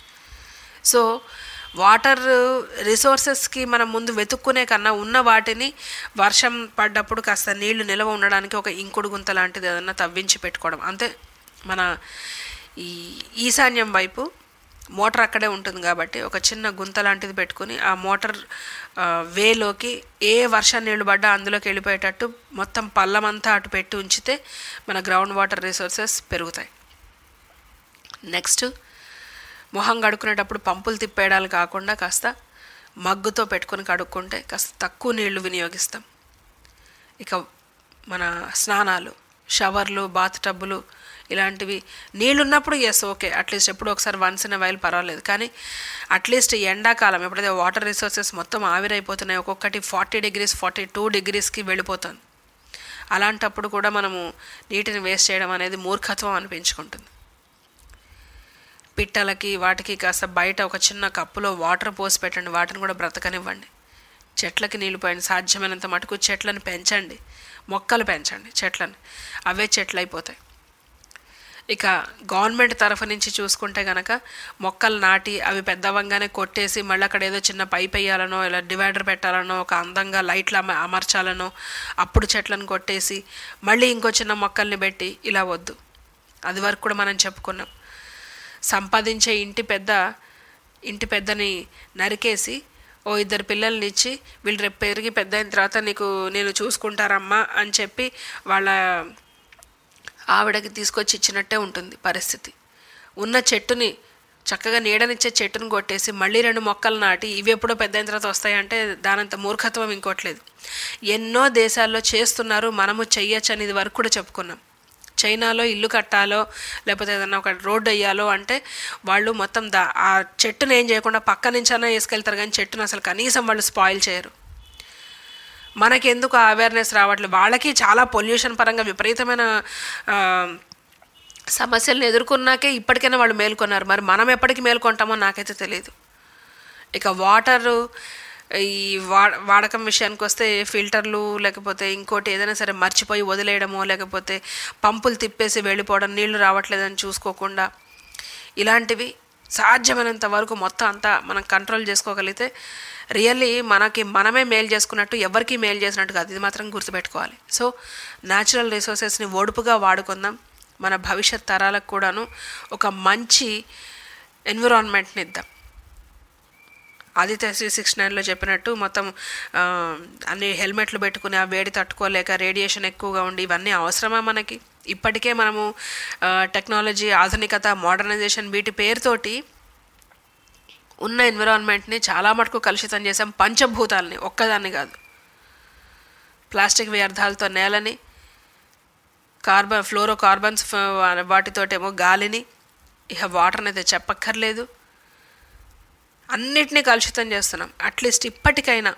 సో వాటర్ రిసోర్సెస్కి మనం ముందు వెతుక్కునే కన్నా ఉన్న వాటిని వర్షం పడ్డప్పుడు కాస్త నీళ్లు నిల్వ ఉండడానికి ఒక ఇంకుడు గుంత లాంటిది ఏదన్నా తవ్వించి పెట్టుకోవడం అంతే మన ఈ ఈశాన్యం వైపు మోటార్ అక్కడే ఉంటుంది కాబట్టి ఒక చిన్న గుంత లాంటిది పెట్టుకుని ఆ మోటార్ ఆ, వేలోకి ఏ వర్షం నీళ్లు పడ్డా అందులోకి వెళ్ళిపోయేటట్టు మొత్తం పల్లమంతా అటు పెట్టి ఉంచితే మన గ్రౌండ్ వాటర్ రిసోర్సెస్ పెరుగుతాయి నెక్స్ట్ మొహం కడుక్కునేటప్పుడు పంపులు తిప్పేయడాలు కాకుండా కాస్త మగ్గుతో పెట్టుకొని కడుక్కుంటే కాస్త తక్కువ నీళ్లు వినియోగిస్తాం ఇక మన స్నానాలు షవర్లు బాత్ టబ్బులు ఇలాంటివి నీళ్ళు ఉన్నప్పుడు ఎస్ ఓకే అట్లీస్ట్ ఎప్పుడు ఒకసారి వన్స్ ఇన్ వైల్ పర్వాలేదు కానీ అట్లీస్ట్ ఎండాకాలం ఎప్పుడైతే వాటర్ రిసోర్సెస్ మొత్తం ఆవిరైపోతున్నాయి ఒక్కొక్కటి ఫార్టీ డిగ్రీస్ ఫార్టీ టూ డిగ్రీస్కి వెళ్ళిపోతుంది అలాంటప్పుడు కూడా మనము నీటిని వేస్ట్ చేయడం అనేది మూర్ఖత్వం అనిపించుకుంటుంది పిట్టలకి వాటికి కాస్త బయట ఒక చిన్న కప్పులో వాటర్ పోసి పెట్టండి వాటిని కూడా బ్రతకనివ్వండి చెట్లకి నీళ్ళు పోయండి సాధ్యమైనంత మటుకు చెట్లను పెంచండి మొక్కలు పెంచండి చెట్లను అవే చెట్లు అయిపోతాయి ఇక గవర్నమెంట్ తరఫు నుంచి చూసుకుంటే కనుక మొక్కలు నాటి అవి పెద్దవంగానే కొట్టేసి మళ్ళీ అక్కడ ఏదో చిన్న పైప్ వేయాలనో ఇలా డివైడర్ పెట్టాలనో ఒక అందంగా లైట్లు అమ అమర్చాలనో అప్పుడు చెట్లను కొట్టేసి మళ్ళీ ఇంకో చిన్న మొక్కల్ని పెట్టి ఇలా వద్దు అది వరకు కూడా మనం చెప్పుకున్నాం సంపాదించే ఇంటి పెద్ద ఇంటి పెద్దని నరికేసి ఓ ఇద్దరు పిల్లల్ని ఇచ్చి వీళ్ళు రేపు పెరిగి పెద్ద అయిన తర్వాత నీకు నేను చూసుకుంటారమ్మా అని చెప్పి వాళ్ళ ఆవిడకి తీసుకొచ్చి ఇచ్చినట్టే ఉంటుంది పరిస్థితి ఉన్న చెట్టుని చక్కగా నీడనిచ్చే చెట్టును కొట్టేసి మళ్ళీ రెండు మొక్కలు నాటి ఇవి ఎప్పుడో పెద్ద అయిన తర్వాత వస్తాయంటే దానంత మూర్ఖత్వం ఇంకోట్లేదు ఎన్నో దేశాల్లో చేస్తున్నారు మనము చెయ్యొచ్చు అనేది వరకు కూడా చెప్పుకున్నాం చైనాలో ఇల్లు కట్టాలో లేకపోతే ఏదైనా ఒక రోడ్డు వేయాలో అంటే వాళ్ళు మొత్తం దా ఆ చెట్టును ఏం చేయకుండా పక్క నుంచైనా వేసుకెళ్తారు కానీ చెట్టును అసలు కనీసం వాళ్ళు స్పాయిల్ చేయరు మనకెందుకు ఆ అవేర్నెస్ రావట్లేదు వాళ్ళకి చాలా పొల్యూషన్ పరంగా విపరీతమైన ఆ, సమస్యలను ఎదుర్కొన్నాకే ఇప్పటికైనా వాళ్ళు మేల్కొన్నారు మరి మనం ఎప్పటికి మేల్కొంటామో నాకైతే తెలియదు ఇక వాటరు ఈ వా వాడకం విషయానికి వస్తే ఫిల్టర్లు లేకపోతే ఇంకోటి ఏదైనా సరే మర్చిపోయి వదిలేయడమో లేకపోతే పంపులు తిప్పేసి వెళ్ళిపోవడం నీళ్లు రావట్లేదని చూసుకోకుండా ఇలాంటివి సాధ్యమైనంత వరకు మొత్తం అంతా మనం కంట్రోల్ చేసుకోగలిగితే రియల్లీ మనకి మనమే మేలు చేసుకున్నట్టు ఎవరికి మేలు చేసినట్టు కాదు ఇది మాత్రం గుర్తుపెట్టుకోవాలి సో న్యాచురల్ రిసోర్సెస్ని ఒడుపుగా వాడుకుందాం మన భవిష్యత్ తరాలకు కూడాను ఒక మంచి ఎన్విరాన్మెంట్ని ఇద్దాం ఆదిత్య త్రీ సిక్స్ నైన్లో చెప్పినట్టు మొత్తం ఆ, అన్ని హెల్మెట్లు పెట్టుకుని ఆ వేడి తట్టుకోలేక రేడియేషన్ ఎక్కువగా ఉండి ఇవన్నీ అవసరమా మనకి ఇప్పటికే మనము ఆ, టెక్నాలజీ ఆధునికత మోడర్నైజేషన్ వీటి పేరుతోటి ఉన్న ఎన్విరాన్మెంట్ని చాలా మటుకు కలుషితం చేసాం పంచభూతాలని ఒక్కదాన్ని కాదు ప్లాస్టిక్ వ్యర్థాలతో నేలని కార్బన్ ఫ్లోరో కార్బన్స్ వాటితోటేమో గాలిని ఇక వాటర్ని అయితే చెప్పక్కర్లేదు అన్నిటినీ కలుషితం చేస్తున్నాం అట్లీస్ట్ ఇప్పటికైనా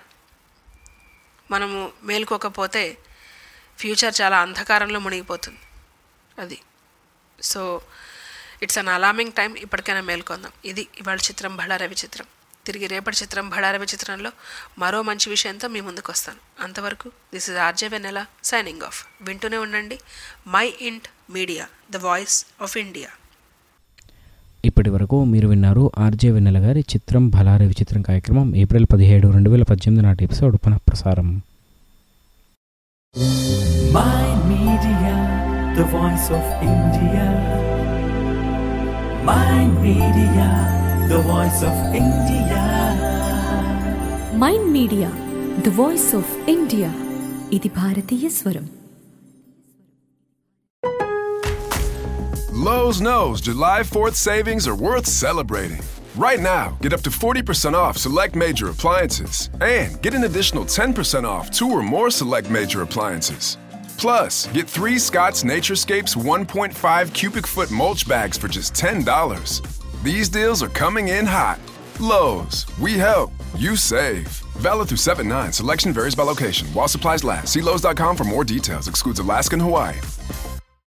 మనము మేల్కోకపోతే ఫ్యూచర్ చాలా అంధకారంలో మునిగిపోతుంది అది so it's an alarming time ఇప్పటికైనా మేల్కొందాం ఇది ఇవాళ చిత్రం బళ్ళారవి చిత్రం తిరిగి రేపటి చిత్రం భడారవి చిత్రంలో మరో మంచి విషయంతో మీ ముందుకు వస్తాను అంతవరకు this is RJ Vennela signing off వింటూనే ఉండండి Mind Media the voice of India ఇప్పటి వరకు మీరు విన్నారు ఆర్జే వెన్నెల గారి చిత్రం భలారే విచిత్రం కార్యక్రమం ఏప్రిల్ పదిహేడు రెండు వేల పద్దెనిమిది నాటి ఎపిసోడ్ పునఃప్రసారం My Media, the voice of India. My Media, the voice of India. Mind Media the voice of India ఇది భారతీయ స్వరం Lowe's knows July 4th savings are worth celebrating. Right now, get up to 40% off select major appliances and get an additional 10% off two or more select major appliances. Plus, get three Scott's Naturescapes 1.5 cubic foot mulch bags for just $10. These deals are coming in hot. Lowe's, we help, you save. Valid through 7 9. Selection varies by location. While supplies last, see Lowe's.com for more details. Excludes Alaska and Hawaii.